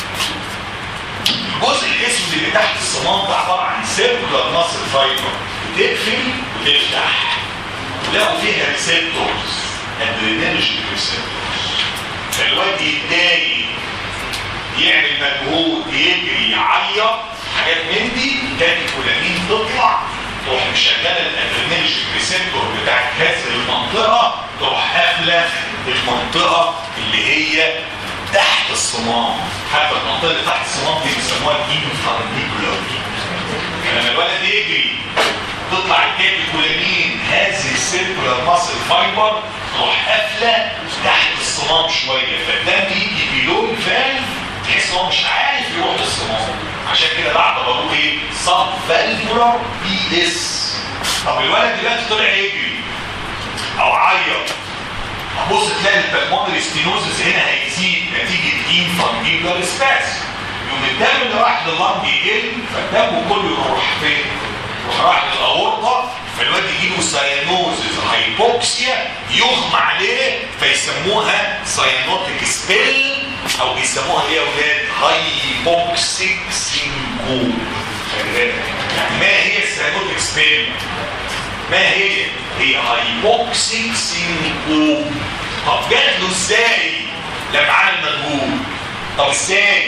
الجزء الاسود اللي تحت الصمام ده عباره عن سيركولار ماسل فايبر بتقفل وتفتح ولقوا فيها ريسبتورز ادرينالجيك ريسبتورز فالواد يتضايق يعمل مجهود يجري يعيط حاجات من دي كانت الكولامين تطلع تروح مشغله الادرينالجيك ريسبتور بتاع كسر المنطقه تروح قافله المنطقه اللي هي تحت الصمام حتى المنطقه اللي تحت الصمام دي بيسموها الانفارنيكولار لما الولد يجري تطلع الكاتيكولامين هذه السيركولار ماسل فايبر تروح قافله تحت الصمام شويه فالدم يجي بيلو الفالف تحس ان هو مش عارف يروح للصمام عشان كده بعتبروه ايه؟ سب فالفولار بي اس طب الولد دلوقتي طلع يجري او عيط هتبص تلاقي البلمونري ستينوزس هنا هيزيد نتيجه انفانجيبلر سباس يوم الدم اللي راح لللنج يقل فالدم كله يروح فين؟ يروح راح للاورطه فالواد يجيله ساينوزز هايبوكسيا يغمى عليه فيسموها ساينوتيك سبيل او بيسموها ايه يا اولاد؟ هايبوكسيك سينكو يعني ما هي الساينوتيك سبيل؟ ما هي؟ هي هايبوكسيك سينكو طب جات له ازاي لما عمل مجهود؟ طب ازاي؟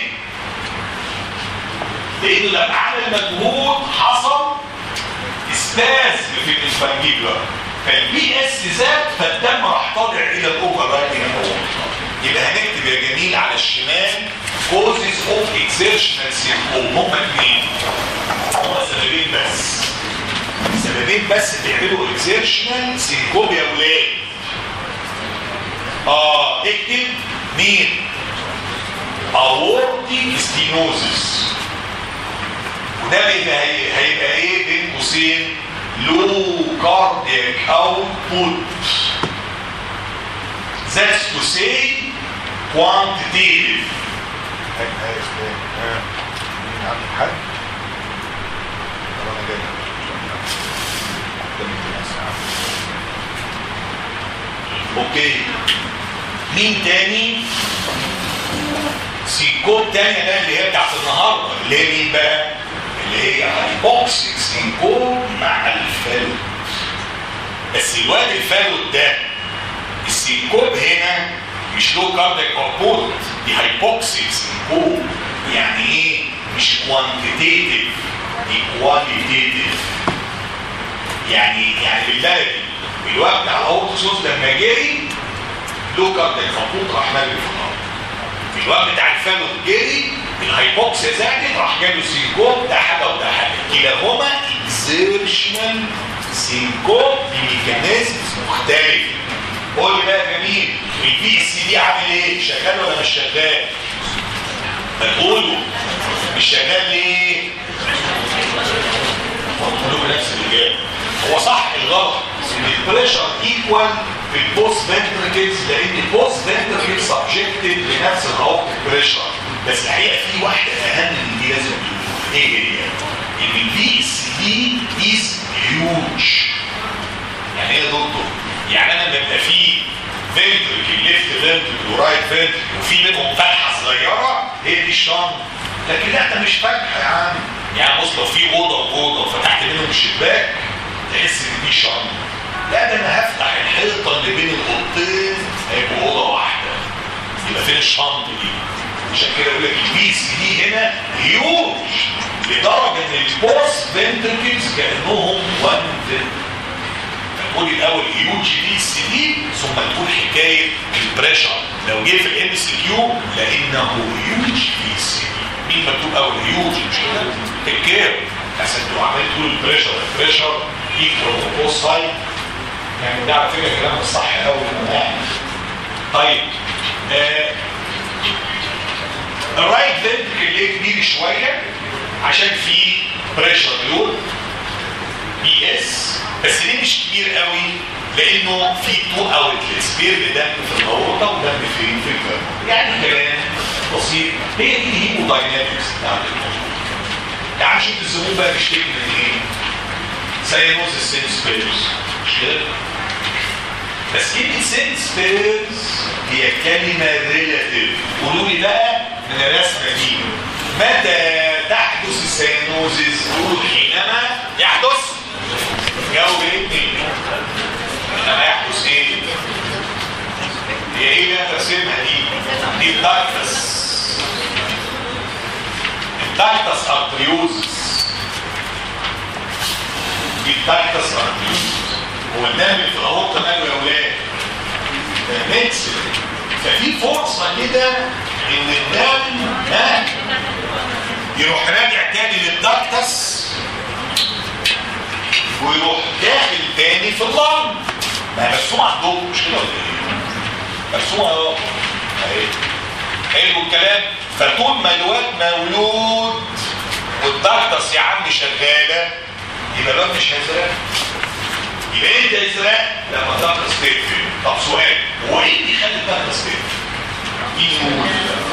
لانه لما عمل مجهود حصل اسبازم في الانفانجيبلر فالبي اس زاد فالدم راح طالع الى الاوفر رايتنج يبقى هنكتب يا جميل على الشمال كوزز اوف اكسيرشنال سيندروم هما اثنين هما سببين بس سببين بس بيعملوا اكسيرشنال سينكوب يا ولاد اه اكتب مين اورتيك ستينوزس وده بيبقى هي- هيبقى ايه بين قوسين لو كاردياك اوتبوت That's to say quantitative هاي هاي اسمه ها مين عندك حد؟ طب انا جاي قدامي ثلاث ساعات اوكي مين تاني سينكوب تانية بقى اللي هي بتاعت النهارده اللي هي مين بقى اللي هي هايبوكسيك سينكوب مع الفالوت بس الواد الفالوت ده السينكوب هنا مش لو كاردياك اوتبوت دي هايبوكسيك سينكوب يعني ايه مش كوانتيتيف دي كواليتيتيف يعني يعني بالبلدي الوقت بتاع الاوتوسوس لما جري لو كاردياك اوتبوت راح نازل في الارض في الوقت بتاع الفالو جري الهايبوكسيا زادت راح جاله سينكوب ده حاجه وده حاجه كلاهما اكزيرشنال سينكوب بميكانيزم مختلف قول لي بقى يا جميل البي اس دي عامل ايه؟ شغال ولا مش شغال؟ ما تقولوا مش شغال ليه؟ كلكم نفس الاجابه هو صح الغلط ان البريشر ايكوال في البوست فنتركلز لان البوست فنتركل سبجكتد لنفس الاوبتيك بريشر بس الحقيقه في واحده اهم من دي لازم تقولوها ايه هي؟ ان البي اس دي از هيوج يعني ايه يا دكتور؟ يعني انا لما يبقى في فنتركل ليفت فنتركل ورايت فنتركل وفي بينهم فتحه صغيره هي دي الشنط لكن لا ده مش فتحه يا عم يعني بص لو في اوضه واوضه وفتحت منهم الشباك تحس ان دي شنط لا ده انا هفتح الحيطه اللي بين الاوضتين هيبقوا اوضه واحده يبقى فين الشنط دي؟ عشان كده يقول لك البي سي دي هنا هيوج لدرجه ان البوست فنتركلز كانهم وان فنتركل تقول الاول هيوج دي سي دي ثم تقول حكايه البريشر لو جه في الام سي كيو لانه هيوج دي سي دي مين مكتوب اول هيوج مش كده الكير عشان تبقوا عمالين تقولوا البريشر البريشر ايكوال بوست سايد يعني ده على فكره كلام مش صح قوي يعني طيب آه الرايت فنتركل ليه كبير شويه عشان في بريشر لود بي اس بس ليه مش كبير قوي لانه في تو اوتلتس بيرمي دم في الاورطه ودم في في الفم يعني كلام بسيط هي دي الهيموداينامكس بتاعت الموضوع تعال نشوف الزبون بقى بيشتكي من ايه ساينوز السينس بيرز مش كده بس كلمة سينس بيرز هي كلمة ريلاتيف قولوا لي بقى من الرسمة دي متى تحدث السينوزز قولوا حينما يحدث جاوب ابني حينما يحدث ايه هي ايه اللي انا برسمها دي الداكتس ارتريوزس دي الداكتس ارتريوزس هو الدم اللي في الاورطه ماله يا ولاد ميكس ففي فرصه كده ان الدم ها يروح راجع تاني للداكتس ويروح داخل تاني في اللنج ما هي مرسومه عندكم مش كده ولا ايه؟ مرسومه اهو اهي حلو الكلام فطول ما الواد مولود والدكتس يا عم شغاله يبقى الواد مش هيزرق يبقى امتى يزرق؟ لما الدكتس تقفل طب سؤال هو ايه اللي يخلي الدكتس تقفل؟ مين يقول؟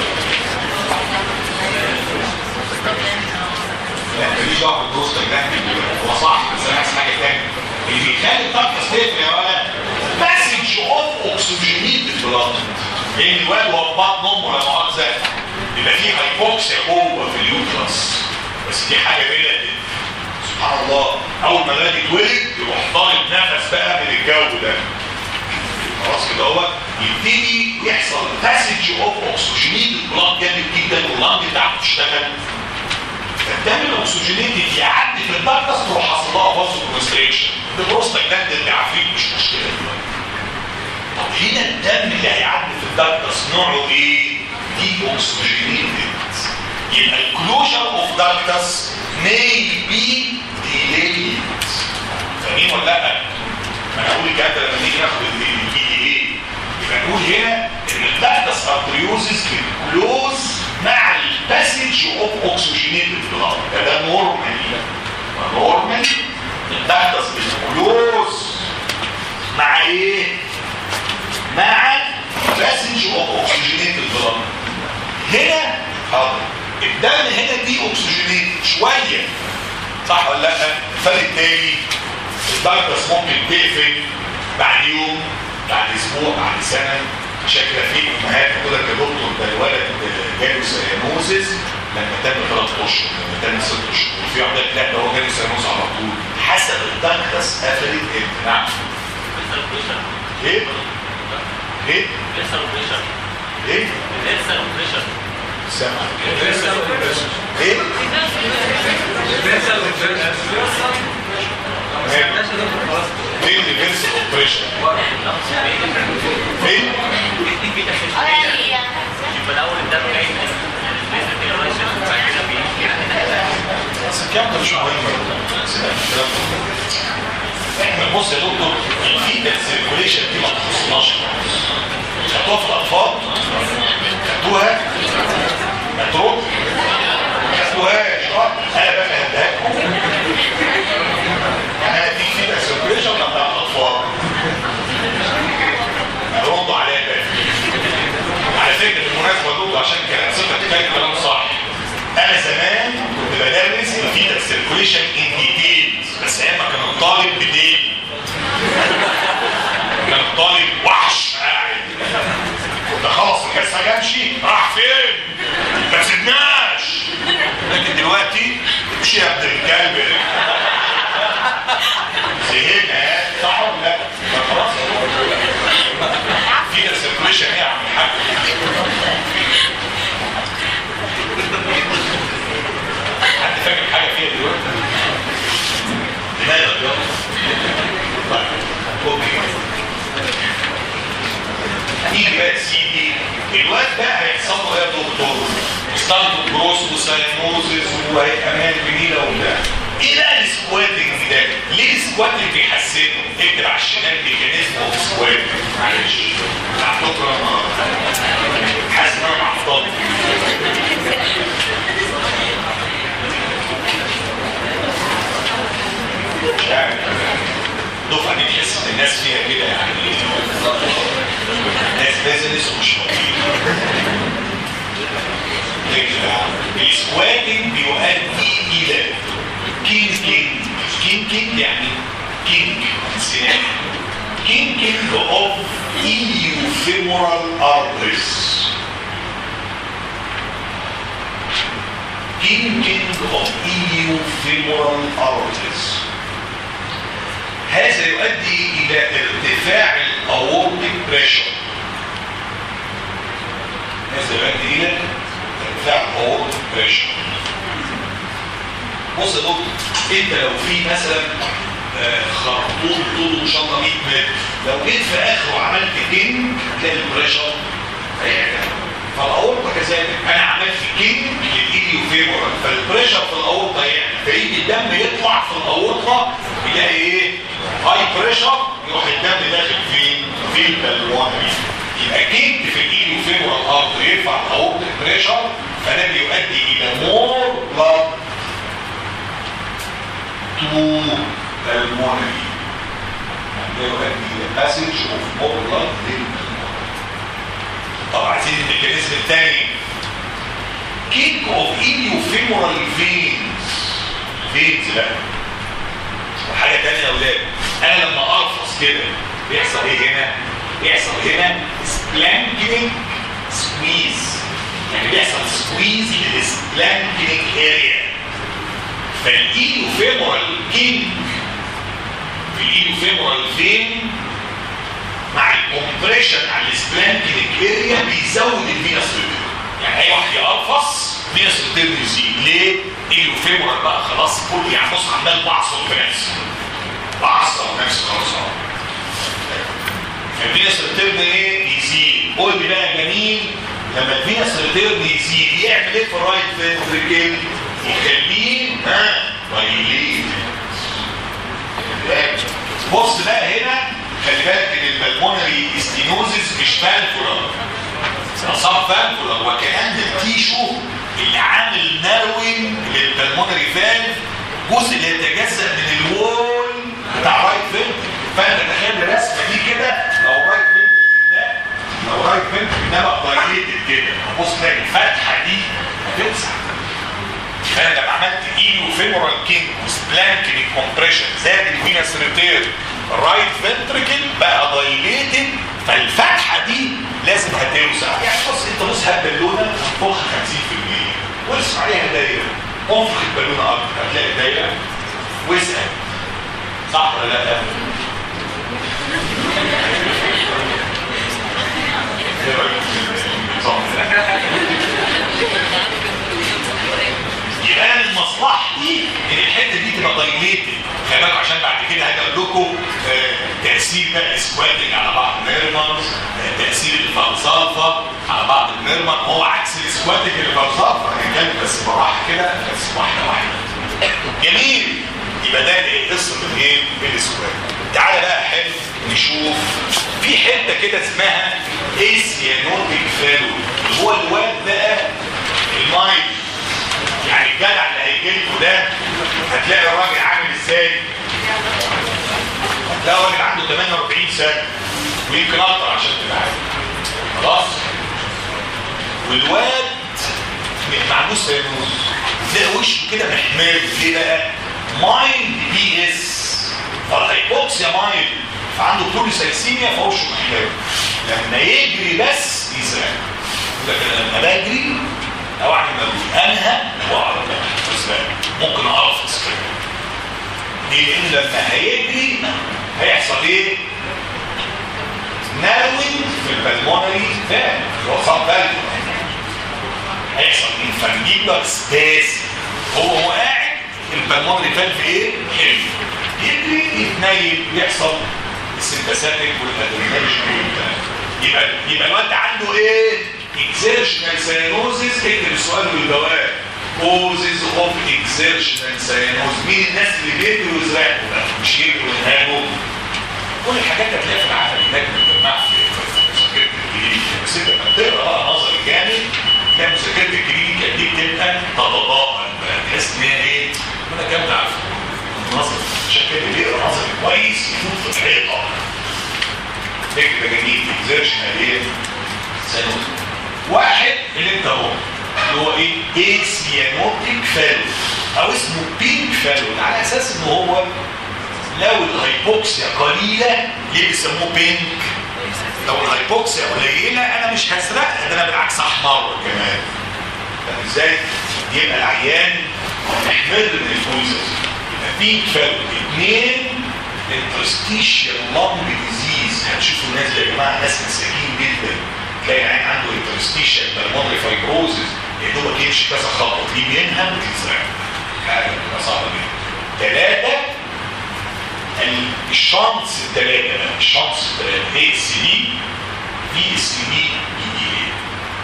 لا ماليش دعوه بالبروستر ده هو صح بس انا عايز حاجه ثانيه اللي بيخلي الدكتس تقفل يا ولد باسج اوف اكسجينيت البلاد لان الواد وهو في بطن امه لا مؤاخذه يبقى فيه هايبوكسيا جوه في اليوترس بس دي حاجه ريلاتيف سبحان الله اول ما الولد يتولد يروح طالب نفس بقى من الجو ده خلاص كده هو يبتدي يحصل باسج اوف اكسجينيت البلاد جامد جدا واللنج بتاعته تشتغل فالدم الاكسجينيتد يعدي في الدكتس تروح حاصل لها فازو كونستريكشن البروستاجلاند اللي عارفين مش مشكله دلوقتي طب هنا الدم اللي هيعدي في الدكتس نوعه ايه؟ دي اوكسجينيتد يبقى الكلوجر اوف دكتس may be delayed فاهمين ولا لا؟ ما انا اقول الكلام ده لما نيجي ناخد البي دي ايه يبقى نقول هنا ان الدكتس ارتريوزس بتكلوز مع الباسج اوف اوكسجينيتد بلاد ده ده نورمال نورمال الدكتس بتكلوز مع ايه؟ مع باسج اوف اوكسجينيتد بلاد هنا حاضر الدم هنا دي اوكسجينيتد شويه صح ولا لا؟ فبالتالي الدايتس ممكن تقفل بعد يوم بعد اسبوع بعد سنه عشان كده في امهات تقول لك يا دكتور ده الولد جاله سيانوزيس لما تم ثلاث اشهر لما تم ست اشهر وفي واحد لا ده هو جاله سيانوز على طول حسب الدايتس قفلت امتى نعم ايه؟ ايه؟ ايه؟ سامع ايه؟ فين الريفرس اوبريشن؟ فين؟ اه يعني بس الكلام ده مش مهم احنا بص يا دكتور الفيتا سيركوليشن دي ما تخصناش خدوها في الاطفال خدوها متروك ما خدوهاش اه انا بقى هديها انا دي فيتا سيركوليشن بتاع الاطفال ردوا عليا بقى على فكره بالمناسبه يا دكتور عشان كده ثقه كان كلام صح انا زمان كنت بدرس الفيتا سيركوليشن ان ديتيلز بس ايام ما كان الطالب بديل كان الطالب وحش قاعد كنت خلص الحصه امشي راح فين ما سيبناش لكن دلوقتي امشي يا ابن الكلب زهقنا صح ولا لا؟ ما خلاص فيتا سيركوليشن ايه يا عم الحاج حد فاكر حاجه فيها دلوقتي؟ لماذا الرياضه؟ طيب اوكي نيجي بقى سيدي الواد بقى هيحصل له ايه يا دكتور؟ ستارت جروس وسايموزيس وهيبقى مان جميله وبتاع ايه بقى السكواتنج ده؟ ليه السكواتنج بيحسنه؟ اكتب على الشمال ميكانيزم اوف سكواتنج معلش على فكره انا حاسس ان انا معطل مش عارف الدفعه دي تحس ان الناس فيها كده يعني ناس بيزنس ومش مطلوبين السكواتنج بيؤدي الى كينكينج كينكينج يعني كينك انسنان كينكينج اوف ilioفيمورال arteries كينكينج اوف ilioفيمورال arteries هذا يؤدي الى ارتفاع الاورتيك بريشر هذا يؤدي الى ارتفاع الاورتيك بريشر بص يا دكتور انت لو في مثلا آه، خرطوم طوله ان شاء الله 100 متر لو جيت في اخره وعملت كينج هتلاقي البريشر هيعلى فالاورطه كذلك انا عملت كينج للايديوفيمورال فالبريشر في الاورطه يعلى فيجي الدم يطلع في الاورطه يلاقي ايه هاي بريشر يروح الدم داخل فين في البلوانري يبقى كينج في الايديوفيمورال ارض يرفع الاورطه بريشر فده بيؤدي الى مور بلاد to pulmonary and they will be the passage of more blood in طب عايزين الميكانيزم الثاني كيك اوف ايليوفيمورال فينز فينز بقى وحاجه ثانيه يا اولاد انا لما ارفص كده بيحصل ايه هنا؟ بيحصل هنا سبلانكينج سكويز يعني بيحصل سكويز للسبلانكينج اريا فالايليوفيمورال كينج في الايليوفيمورال فين مع الكومبريشن على السبلانكينج اريا بيزود الفينس ريتيرن يعني اي واحد يقرفص فينس ريتيرن يزيد ليه؟ ايليوفيمورال بقى خلاص كل يعني بص عمال بعصر في نفسي بعصر نفسي خلاص اهو الفينس ريتيرن ايه؟ يزيد قول لي بقى يا جميل لما الفينس ريتيرن يزيد يعمل ايه في الرايت فنتريكل؟ يخليه ها طيلين بص بقى هنا خلي بالك ان البلمونري ستينوزيس مش فالفولار اصاب فالفولار وكأن التيشو اللي عامل ناروين للبلمونري فالف جزء اللي يتجزأ من الوول بتاع رايت فيلم فانت تخيل الرسمه دي كده لو رايت فيلم ده لو رايت فيلم ده بقى دايليتد كده بص تلاقي الفتحه دي هتوسع فانا لما عملت ايليو فيمورال كينج وسبلانكينج كومبريشن زاد الفينس ريتير رايت فنتريكل بقى دايليتد فالفتحه دي لازم هتوسع يعني بص انت بص هات بالونه فوق 50% وارسم عليها دايره انفخ البالونه اكتر هتلاقي دايره واسال صح ولا لا؟ ايه رايك في النظام ده؟ يبقى انا من مصلحتي ان الحته دي تبقى دايليتد خلي بالك عشان بعد كده هاجي اقول لكم آه، تاثير بقى سكواتنج على بعض النيرمانز آه، تاثير الفلسفه على بعض النيرمان هو عكس السكواتنج الفلسفه هنتكلم بس بالراحه كده بس واحده واحده جميل يبقى ده ايه قصه الايه السكوات تعالى بقى حلو نشوف في حته كده اسمها اسيانوتيك فالو اللي هو الواد بقى المايل يعني الجدع اللي هيجي لكم ده هتلاقي الراجل عامل ازاي هتلاقي راجل عنده 48 سنه ويمكن اكتر عشان تبقى عارف خلاص والواد ما عندوش سيروز تلاقي وشه كده محمر ليه بقى مايند بي اس فالهيبوكسيا مايند فعنده بوليسايسيميا فوشه محمر لما يجري بس يزرع يقول لك أنا لما بجري او اعمل مجهود انهى واعرف بس ممكن اقفز كده ليه؟ لان لما هيجري هيحصل ايه؟ ناروين في البلمونري فان اللي هو صاب بالفو هيحصل انفانجيبلر سبيس هو هو قاعد البلمونري فان في ايه؟ حلو يجري يتنيل يحصل السمباثيك والادرينالين يبقى يبقى الواد عنده ايه؟ exertional cyanosis اكتب السؤال والجواب causes of exertional cyanosis مين الناس اللي بيجروا ويزرعوا بقى مش يجروا وينهاجوا كل الحاجات اللي هتلاقيها في العالم هناك متجمعه في مذاكره الجديد بس انت لما بتقرا بقى نظري جامد تلاقي مذاكره الجديد دي بتبقى تتضاءل بقى تحس ان هي ايه؟ انا جامد عارف نظري عشان كده اللي بيقرا نظري كويس يفوت في الحيطه فكره جديد exertional ايه؟ cyanosis واحد اللي انت هو اللي هو ايه اكسيانوتيك فالو او اسمه بينك فالو على اساس ان هو لو الهايبوكسيا قليله ليه بيسموه بينك لو الهايبوكسيا قليله انا مش هسرقها ده انا بالعكس احمر كمان فاهم ازاي يبقى العيان محمر من الفويزز يبقى بينك فالو اثنين انترستيشيال لونج ديزيز هتشوفوا الناس يا جماعه ناس مساكين جدا تلاقي عين عنده انترستيشن بالمونري فايبروزز يا دوبك يمشي كذا خطوه دي بينهم وتزرع حاجه بتبقى صعبه جدا ثلاثه الشانس الثلاثه بقى الشانس الثلاثه اي اس دي في اس دي اي دي اي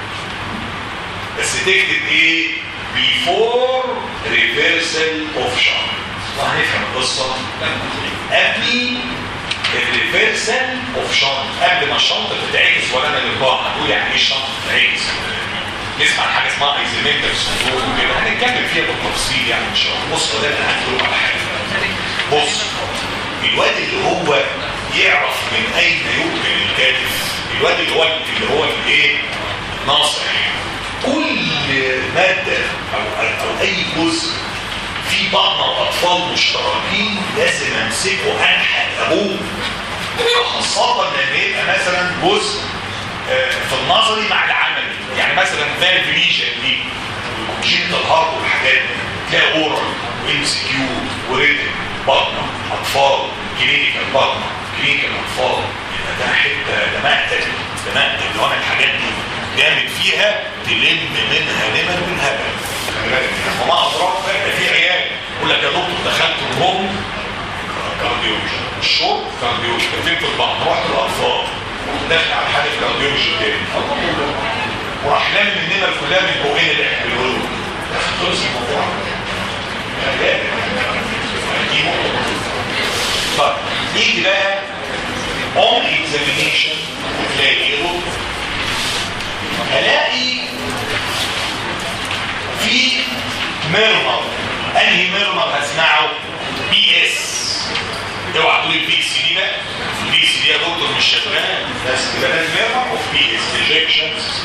بس تكتب ايه بيفور ريفرسال اوف شانت وهنفهم القصه قبل الريفرسال اوف شانت قبل ما الشنطه تتعكس ولا انا اللي بقى هنقول يعني ايه الشنطه تتعكس نسمع عن حاجه اسمها ايزومتر سندروم وكده هنتكلم فيها بالتفصيل يعني ان شاء الله بص ده انا هقول على حاجه بص الواد اللي هو يعرف من اين يمكن الكاتب الواد اللي هو اللي هو الايه ناصح كل ماده او او اي جزء في بعض الاطفال مشتركين لازم امسكه انحت ابوه خاصه لما يبقى مثلا جزء آه، في النظري مع العملي يعني مثلا فالف ليجن دي والكونجنتال هارت والحاجات دي تلاقي اورال وام سي كيو وريتم بطنه اطفال كلينيكال بطنه كلينيكال اطفال يبقى ده حته ده مقتل ده مقتل لو انا الحاجات دي جامد فيها تلم منها نمر بالهبل خلي بالك وما اضرار بقى في عيال يقول لك يا دكتور دخلت الروم كارديولوجي الشرب كارديولوجي كتبت البعض رحت الاطفال داخل على حاجه كارديولوجي تاني وراح لم النمر كلها من بقين اللي احنا بنقوله خلص الموضوع عيال. دي نقطة. طيب نيجي بقى اون اكزامينيشن تلاقي ايه هلاقي في ميرمر انهي ميرمر هسمعه بي اس اوعى تقول البي سي دي بقى البي سي دي يا دكتور مش شغال بس يبقى ده الميرمر اوف بي اس ريجكشنز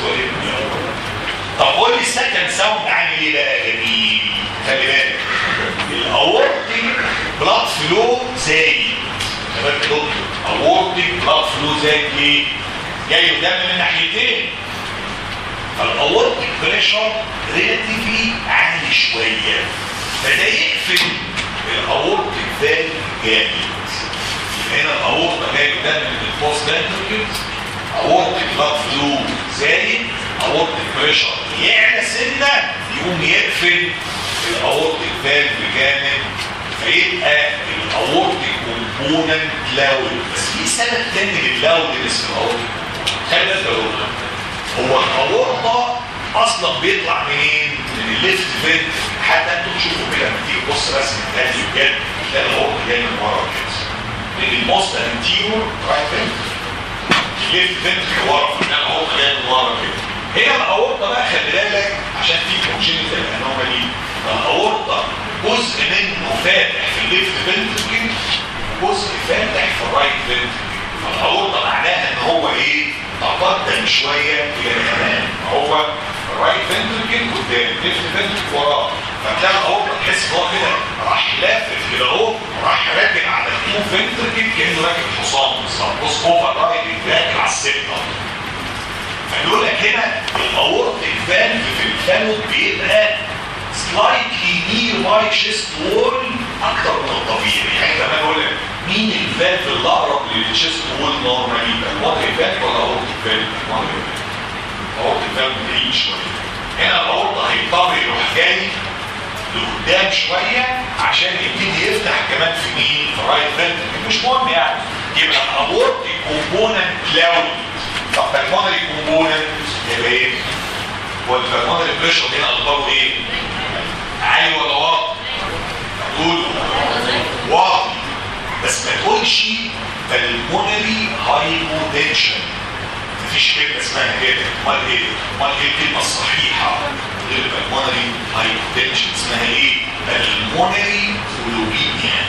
طب قول لي السكند ساوند عامل ايه بقى يا جميل خلي بالك الاورتيك بلاد فلو زايد خلي بالك يا دكتور اورتيك بلاد فلو زايد ليه؟ جاي له دم من ناحيتين فالاورتيك بريشر ريلاتيفلي عالي شويه فده يقفل الاورتيك فالف جامد يبقى هنا الاورطه جاي دم من البوست فالف اورتيك بلاد فلو زايد اورتيك بريشر يعلى سنه يقوم يقفل الاورتيك فالف جامد فيبقى الاورتيك كومبوننت لاود بس في سبب تاني للاود اللي اسمه الاورتيك خلي بالك يا دكتور هو الاورطه اصلا بيطلع منين؟ من الليفت فينت حتى انتوا تشوفوا كده لما تيجي تبص رسم تاني بجد تلاقي الاورطه جايه من ورا كده من الموست انتيرور رايت فينت الليفت فينت ورا تلاقي الاورطه جايه من ورا كده هنا الاورطه بقى خلي بالك عشان في كونجنتال انومالي الاورطه جزء منه فاتح في الليفت فينت جزء فاتح في الرايت فينت فالاورطه معناها ان هو ايه؟ تقدم شوية إلى الأمام هو الرايت فنتركل قدام ليفت فنتركل وراه فتلاقي الأوضة تحس ان هو كده راح لافف كده اهو راح راكب على التو فنتركل كأنه راكب حصان بالظبط بص اوفر رايت راكب على السكة فيقول لك هنا الاورتيك فالف في الفالف بيبقى سلايتلي نير باي شيست وول اكتر من الطبيعي يعني كمان اقول لك مين الفالف اللي اقرب للشيست وول نورمالي الوتر فالف ولا اورتيك فالف؟ اورتيك فالف بعيد شويه هنا الاورطه هيضطر يروح جاي لقدام شويه عشان يبتدي يفتح كمان في مين؟ في الرايت فالف مش مهم يعني يبقى الاورتيك كومبوننت كلاود طب بالمونري كومبوننت يبقى ايه؟ والبلمونري بريشر هنا اخباره ايه؟ عالي ولا واطي؟ تقول واطي بس ما تقولش بالمونري هايبوتنشن مفيش كلمه اسمها كده امال ايه؟ امال ايه الكلمه الصحيحه غير بالمونري هايبوتنشن اسمها ايه؟ بالمونري كولوبينيا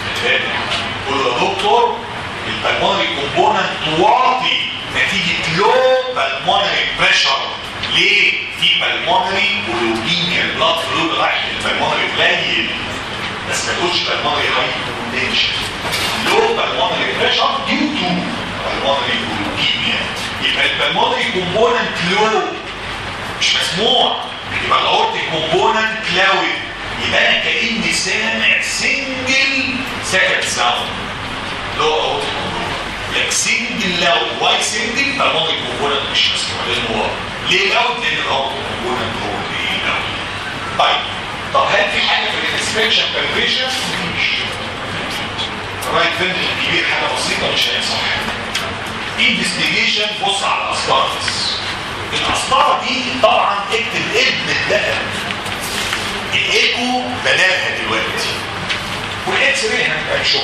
قول له يا دكتور البلمونري كومبوننت واطي نتيجه لو بالمونري بريشر ليه في بالمونري كولوبينيا البلاد فلو رايح للبلمونري قليل بس ما تقولش بالمونري هايبوتنشن لو بالمونري بريشر ديو تو بالمونري كولوبينيا يبقى البلمونري كومبوننت لو مش مسموع يبقى الاورتيك كومبوننت لاود يبقى انا كاني سامع سنجل سكند ساوند لو اورتيك كومبوننت لك سنجل لاود واي سنجل بالمونري كومبوننت مش مسموع لانه هو ليه لاود لان الاورتيك كومبوننت هو ايه لاود طيب طب هل في حاجه في انسبكشن بالفيشن مفيش رايت فنتريكل كبير حاجه بسيطه مش هيصح انفستيجيشن بص على الاسطره بس الاسطره دي طبعا اكتب ابن الدقن الايكو بدلها دلوقتي والاكس راي هنبقى نشوف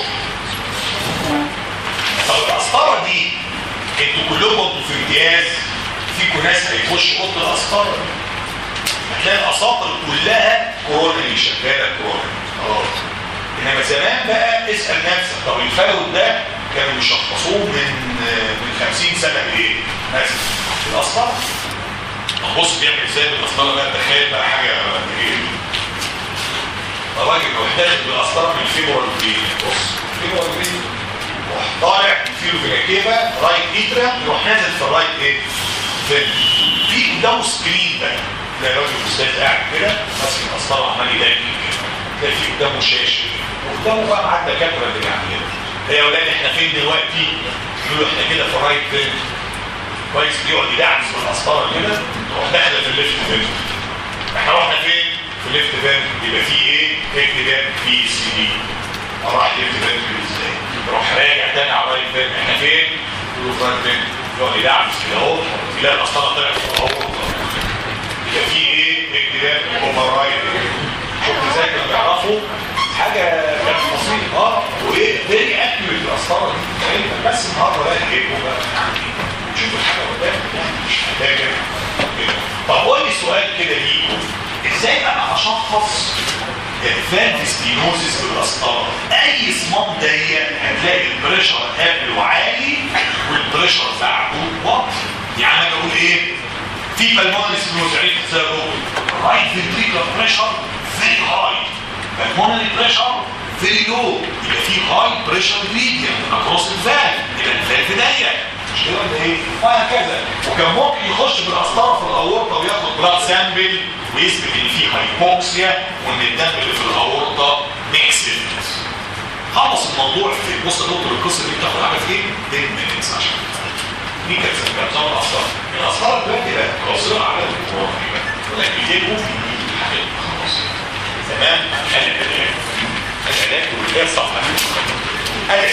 طب الاسطره دي انتوا كلكم انتوا في امتياز فيكم ناس هيخشوا اوضه الاسطره دي هتلاقي الاساطر كلها كورونا اللي شغاله كورونا خلاص انما زمان بقى اسال نفسك طب الفاول ده كانوا بيشخصوه من من 50 سنه لايه؟ مثلا الاسطره طب بص بيعمل ازاي بالاسطره بقى تخيل بقى حاجه ايه الراجل يروح داخل بالاسطره في الفيبرال فين بص الفيبرال فين يروح طالع فيلو في الكيبه رايت ايترا يروح نازل في الرايت ايه؟ فين في قدامه سكرين بقى تلاقي راجل استاذ قاعد كده ماسك الاسطره وعمال يدقق كده تلاقي في قدامه شاشه وقدامه بقى مع الدكاتره اللي قاعدين يا اولاد احنا فين دلوقتي؟ يقولوا احنا كده في الرايت فين كويس يقعد يدعس بالاسطره كده تروح داخله في الليفت فين احنا رحنا فين؟ في الليفت فين يبقى في ايه؟ اكتباب في سي دي راح ليفت فين ازاي؟ يروح راجع تاني على الرايت فين احنا فين؟ يقولوا في الرايت فين يقعد يدعس كده اهو تلاقي الاسطره طلعت اهو يبقى في ايه؟ اكتباب اوفر رايت شفت ازاي كانوا بيعرفوا حاجه كانت بسيطه اه وايه فيري اكيوريت الاسطره دي بس النهارده بقى ايه بقى شوف الحاجه قدامك يعني مش محتاجه طب قول لي سؤال كده ليكم ازاي انا اشخص فات ستينوزيس بالاسطره اي صمام ضيق هتلاقي البريشر قبله عالي والبريشر بعده واطي يعني انا بقول ايه في بالمونري ستينوز عرفت ازاي اقول رايت فنتريكولار بريشر فيري هاي بالمونري بريشر فيري لو يبقى في هاي بريشر ميديم اكروس الفالف يبقى الفالف ضيق مش كده ولا ايه؟ وهكذا وكان ممكن يخش بالاسطره في الاورطه وياخد بلاد سامبل ويثبت ان في هايبوكسيا وان الدم اللي في الاورطه ميكسد خلص الموضوع في بص يا دكتور القصه دي بتاخد عارف ايه؟ 10 مينتس عشان دي كانت سبب نظام الاسطره الاسطره دلوقتي بقت قاصره على الكورونا يقول لك بيجيبوا في حاجات خلاص تمام العلاج العلاج والعلاج صح العلاج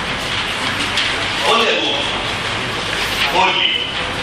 قول لي يا دكتور قول لي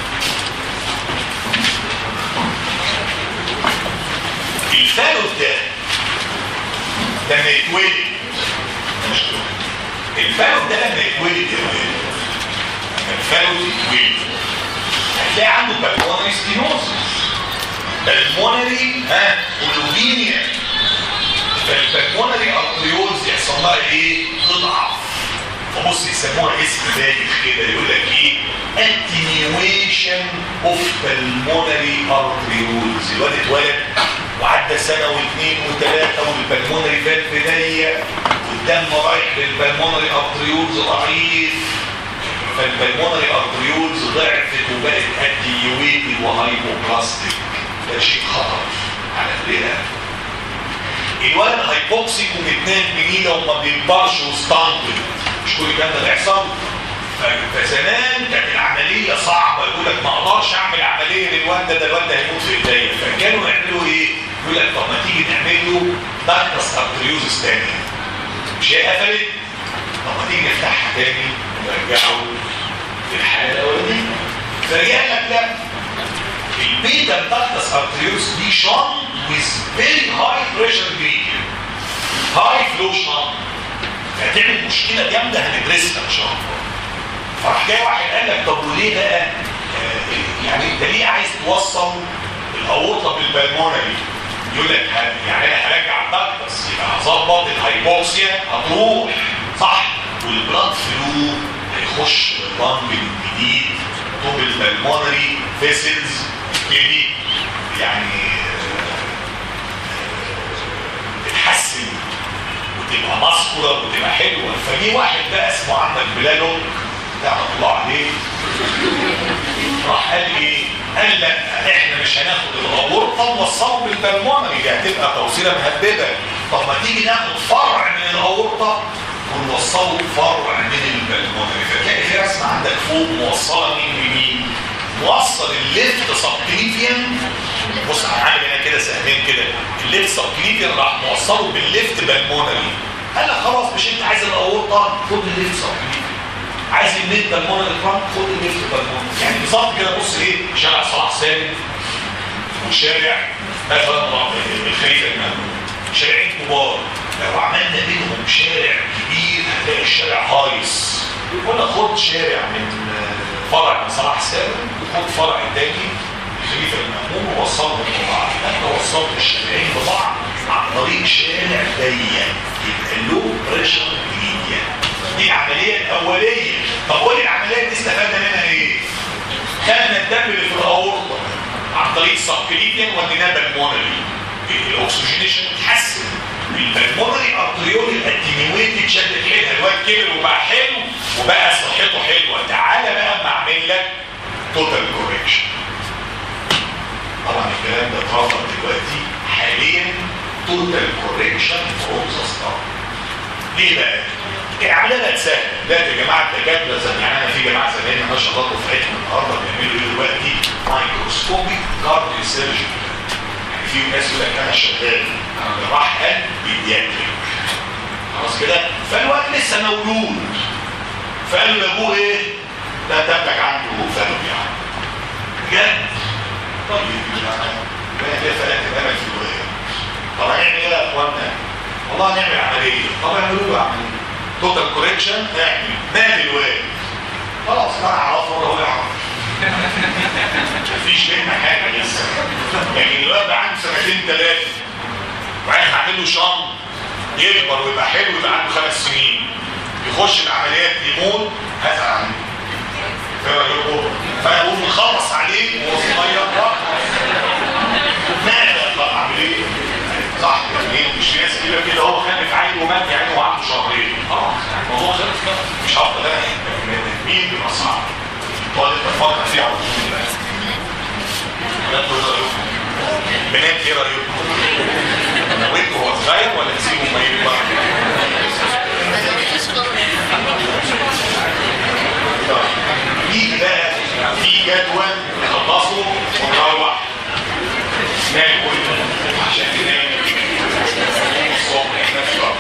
الفالوس ده لما يتولد مش الفالوس ده لما يتولد يا ولد لما الفالوس يتولد هتلاقي عنده بالمونري ستينوزس بالمونري ها ولوبينيا فالبالمونري ارتريولز يحصل لها ايه؟ تضعف فبص يسموها اسم بايخ كده يقول لك ايه attenuation of pulmonary arterioles الواد اتولد وعدى سنه واثنين وثلاثه والبلمونري فالف ضيق والدم رايح للبلمونري ارتريولز ضعيف فالبلمونري ارتريولز ضعفت وبقت اتيويتد وهايبوبلاستيك ده شيء خطر على الرئه الولد هايبوكسيك ومتنام بنيله وما بيكبرش وستانتد مش كل الكلام ده بيحصل فزمان كانت العمليه صعبه يقول لك ما اقدرش اعمل عمليه للواد ده ده الواد ده هيموت في ايديا فكانوا يعملوا ايه؟ يقول لك طب ما تيجي نعمل له داكتس ارتريوزس تاني مش هي قفلت؟ طب ما تيجي نفتحها تاني ونرجعه للحاله الاولانيه فرجع لك لا البيتا داكتس ارتريوز دي شون with very high pressure gradient high flow شون هتعمل مشكله جامده هندرسها ان شاء الله فراح جاي واحد قال لك طب وليه بقى آه يعني انت ليه عايز توصل الاورطه بالبلمونري يقول لك يعني انا هرجع الدكتس يبقى هظبط الهايبوكسيا هتروح صح والبلاد فلو هيخش اللنج من جديد طب البلمونري فيسلز تبتدي يعني تتحسن وتبقى ماسكولار وتبقى حلوه فجي واحد بقى اسمه عندك بلالو لعنه الله عليه راح قال ايه؟ قال لك احنا مش هناخد الاورطه ونوصله بالبلمونري دي هتبقى توصيله مهببه طب ما تيجي ناخد فرع من الاورطه ونوصله فرع من البلمونري فتلاقي في رسمه عندك فوق موصله مين لمين؟ موصل الليفت سبكليفيان بص عامل هنا كده سهمين كده الليفت سبكليفيان راح موصله بالليفت بالمونري قال لك خلاص مش انت عايز الاورطه خد الليفت سبكليفيان عايز الميد بالمونري فرونت خد الليفت بالمونري يعني بالظبط كده بص ايه شارع صلاح سالم وشارع مثلا الخليفه المأمون شارعين كبار لو عملنا بينهم شارع كبير هتلاقي الشارع هايص ولا خد شارع من آه، فرع من صلاح سالم وخد فرع تاني الخليفه المأمون ووصلهم ببعض انت وصلت الشارعين ببعض عن طريق شارع ضيق يبقى له بريشر ميديا دي العمليه الاوليه طب قول لي العمليه دي استفدنا منها ايه؟ خدنا الدم اللي في الاورطه عن طريق السبكليبيان وديناه بالمونري الاكسجينيشن اتحسن البلمونري ارتريول اتنيويتد شدت حيلها الواد كبر وبقى حلو وبقى صحته حلوه تعالى بقى اما اعمل لك توتال كوريكشن طبعا الكلام ده اترفض دلوقتي حاليا توتال كوريكشن فروم ذا ستارت ليه بقى؟ العمليه بقت سهله دلوقتي يا جماعه الدكاتره زي يعني انا في جماعه زمايلنا ما شاء الله دفعتهم النهارده بيعملوا ايه دلوقتي؟ مايكروسكوبيك كارديو سيرجري يعني في ناس يقول لك انا شغال انا جراح قلب بيدياتريك خلاص كده؟ فالواد لسه مولود فقالوا لابوه ايه؟ ده تبلك عنده فالو يعني بجد طيب يعني بقى كده فلات الامل في الولايه طب هنعمل ايه يا اخوانا؟ والله هنعمل عمليه طب اعملوا له عمليه توتال كوريكشن اعمل مات الواد خلاص انا اعرفه ولا هو يعرف مفيش بينا حاجه لسه يعني الواد ده عنده سنتين ثلاثه وبعدين هعمل له شنط يكبر ويبقى حلو ويبقى عنده خمس سنين يخش العمليات يموت هزعل عنه ايه رايكم؟ فانا اقول نخلص عليه وهو صغير ماذا طب اعمل ايه؟ صح يعني مش في ناس كده كده هو خلف عيل ومات يعني هو عنده شهرين خلاص الموضوع خلص كده مش هفضل انا مين بيبقى صعب تقعد انت تفكر فيه على طول بنات ايه رايكم؟ بنات ايه رايكم؟ نويته هو صغير ولا تسيبه ما يكبر؟ يجي بقى في جدول نخلصه ونروح ناكل عشان ننام الصبح نشرب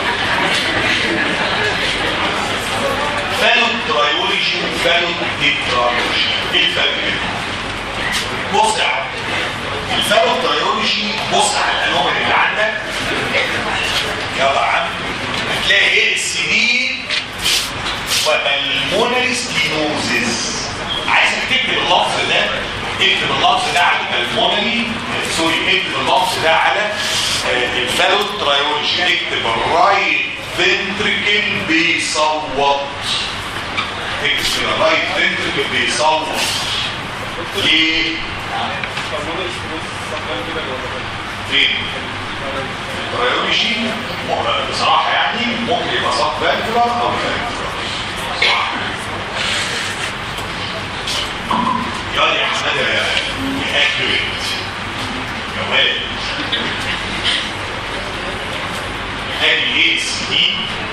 فالو ترايولوجي وفالو ديترايولوجي ايه الفرق بينهم؟ بص يا عم الفالو ترايولوجي بص على الانومال اللي عندك يلا يا عم هتلاقي ايه السي وبالمونري ستينوزز عايزك تكتب اللفظ ده اكتب اللفظ ده على البلمونري سوري اكتب اللفظ ده على الفالو ترايولوجي اكتب الرايت فنتريكل بيصوت اكتب الرايت فنتريكل بيصوت ليه؟ فين؟ الترايولوجي بصراحة يعني ممكن يبقى صف فالفولار او فالفولار صح يلا يا حماده يا اكيوريت يا ولد ادي الاي سي دي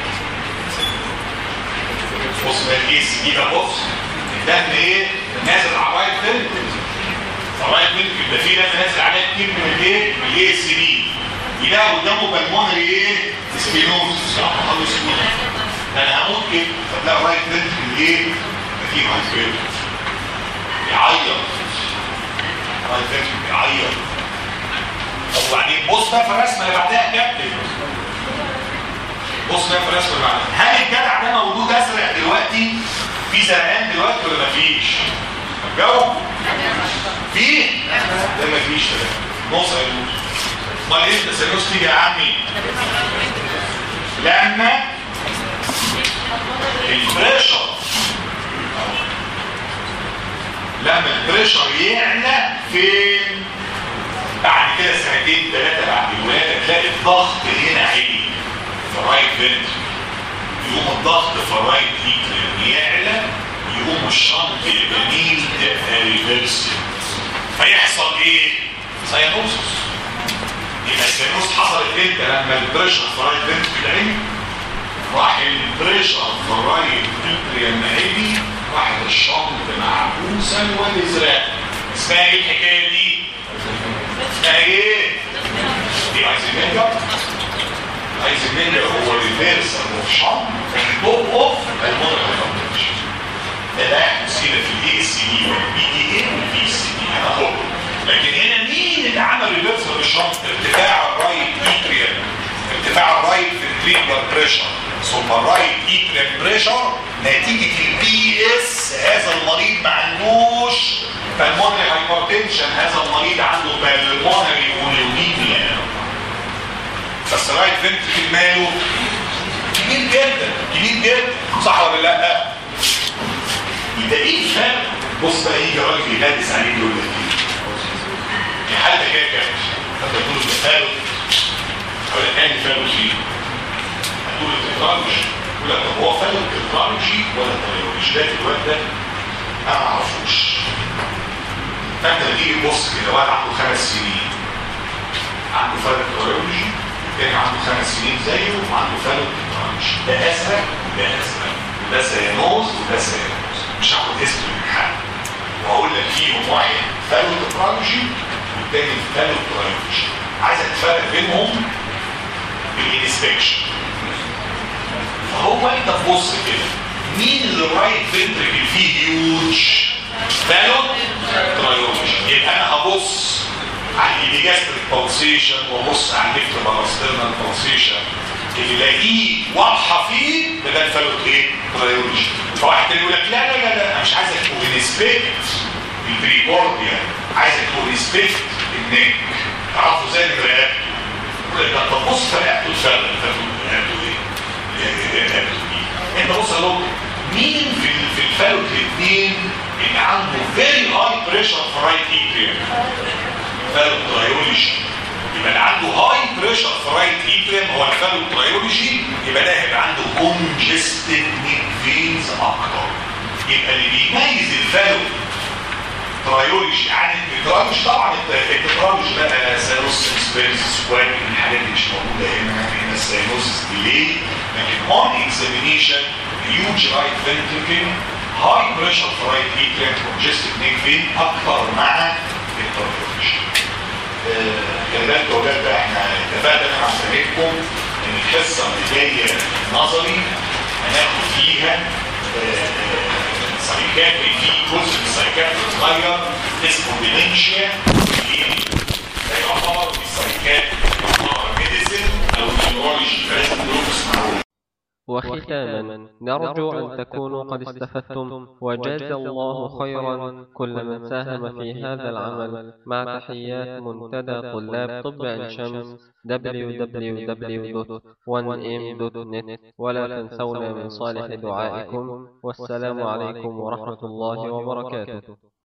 بص بقى الاي سي دي ده بص الدم ايه نازل على الرايت فنتركل الرايت فنتركل ده فيه دم نازل عليه كتير من الايه من الاي سي دي يلاقي قدامه بالمونري ايه سبينوز صح خالص انا هموت كده فتلاقي الرايت فنتركل ايه فيه هايبر يعيط رايت فنتركل يعيط طب وبعدين بص بقى في الرسمه اللي بعدها يا كابتن بص بقى في الرسمه اللي بعدها هل الجدع ده موجود ازرق دلوقتي في زرقان دلوقتي ولا مفيش جاوب فيه ده مفيش ده نص هيدوس امال ايه التسلس تيجي يا عمي لما البريشر لما البريشر يعلى فين بعد كده سنتين ثلاثة بعد الولادة تلاقي الضغط هنا عالي في الرايت فنتر يقوم الضغط في الرايت فيتر يعلى يقوم الشنط الجميل تبقى ريفرسل فيحصل ايه؟ سيانوسس يبقى السيانوس حصلت امتى لما البريشر في الرايت فنتر عالي راح البريشر في الرايت فنتر لما عالي راحت الشنط معكوسا والازرق اسمها ايه الحكايه دي؟ اسمها ايه؟ دي ايزنجر ايزنجر هو الريفيرس موشن توب اوف المونر هايبرتنشن ده ده يحدث هنا في الاي سي دي والبي دي اي والبي سي دي هناخده لكن هنا مين اللي عمل ريفيرس موشن؟ ارتفاع الرايت اتريال ارتفاع الرايت فنتريكولار بريشر ثم الرايت اتريال بريشر نتيجه البي اس هذا المريض ما عندوش بالمونري هايبرتنشن هذا المريض عنده بالمونري اوليميا بس رايت فنتريكل ماله كبير جدا كبير جدا صح ولا لا؟ يبقى ايه الفرق؟ بص بقى يجي راجل يهدس عليك يقول لك ايه؟ الحاله ده كده كام؟ انت تقول له فالو ولا تاني فالو فيه هتقول التكنولوجي يقول لك طب هو فالو التكنولوجي ولا التكنولوجي ده الواد ده انا ما اعرفوش فانت لما تيجي تبص كده واحد عنده خمس سنين عنده فالو التكنولوجي التاني عنده خمس سنين زيه وعنده فالو التكنولوجي ده ازرق وده ازرق وده سيانوز وده سيانوز مش هاخد اسم من حد واقول لك فيهم واحد فالو التكنولوجي والتاني فالو التكنولوجي عايزك تفرق بينهم بالانسبكشن فهو انت تبص كده مين اللي الرايت فنتركل فيه هيوج بالون ترايولوجي يبقى انا هبص على الايديجاستريك بالسيشن وابص على الليفت باراسترنال بالسيشن اللي الاقيه واضحه فيه ده ده الفالوت ايه؟ ترايولوجي فواحد تاني يقول لك لا لا لا لا انا مش عايزك تكون انسبكت البريكورديا عايزك تكون انسبكت النك تعرفوا زي الرقبه يقول لك ده طب بص في رقبته الفرق رقبته ايه؟ انت بص يا دكتور مين في في الفالوت الاثنين اللي عنده فيري هاي بريشر في رايت اتريوم فالوت ترايولوجي يبقى اللي عنده هاي بريشر في رايت اتريوم هو الفالوت ترايولوجي يبقى ده هيبقى عنده كونجستد نيك فينز اكتر يبقى اللي بيميز الفالوت ترايولوجي عن الترايولوجي طبعا الترايولوجي بقى سيروس سبيرز سكوات الحاجات اللي مش موجوده هنا هنا السيروس ديلي لكن اون اكزامينيشن هيوج رايت فنتركل هاي بريشر في رايت اتريم كونجستد نيك فين اكتر مع الترايولوجي خلي بالك يا ولاد بقى احنا اتفقنا انا هفهمكم ان الحصه اللي جايه نظري هناخد فيها سايكاتري في جزء من السايكاتري صغير اسمه ديمنشيا ده يعتبر السايكاتري يعتبر ميديسن او نيورولوجي فلازم تدرسوا تسمعوه وختاما نرجو أن تكونوا قد استفدتم وجاز الله خيرا كل من ساهم في هذا العمل مع تحيات منتدى طلاب طب عين شمس www.1m.net ولا تنسونا من صالح دعائكم والسلام عليكم ورحمة الله وبركاته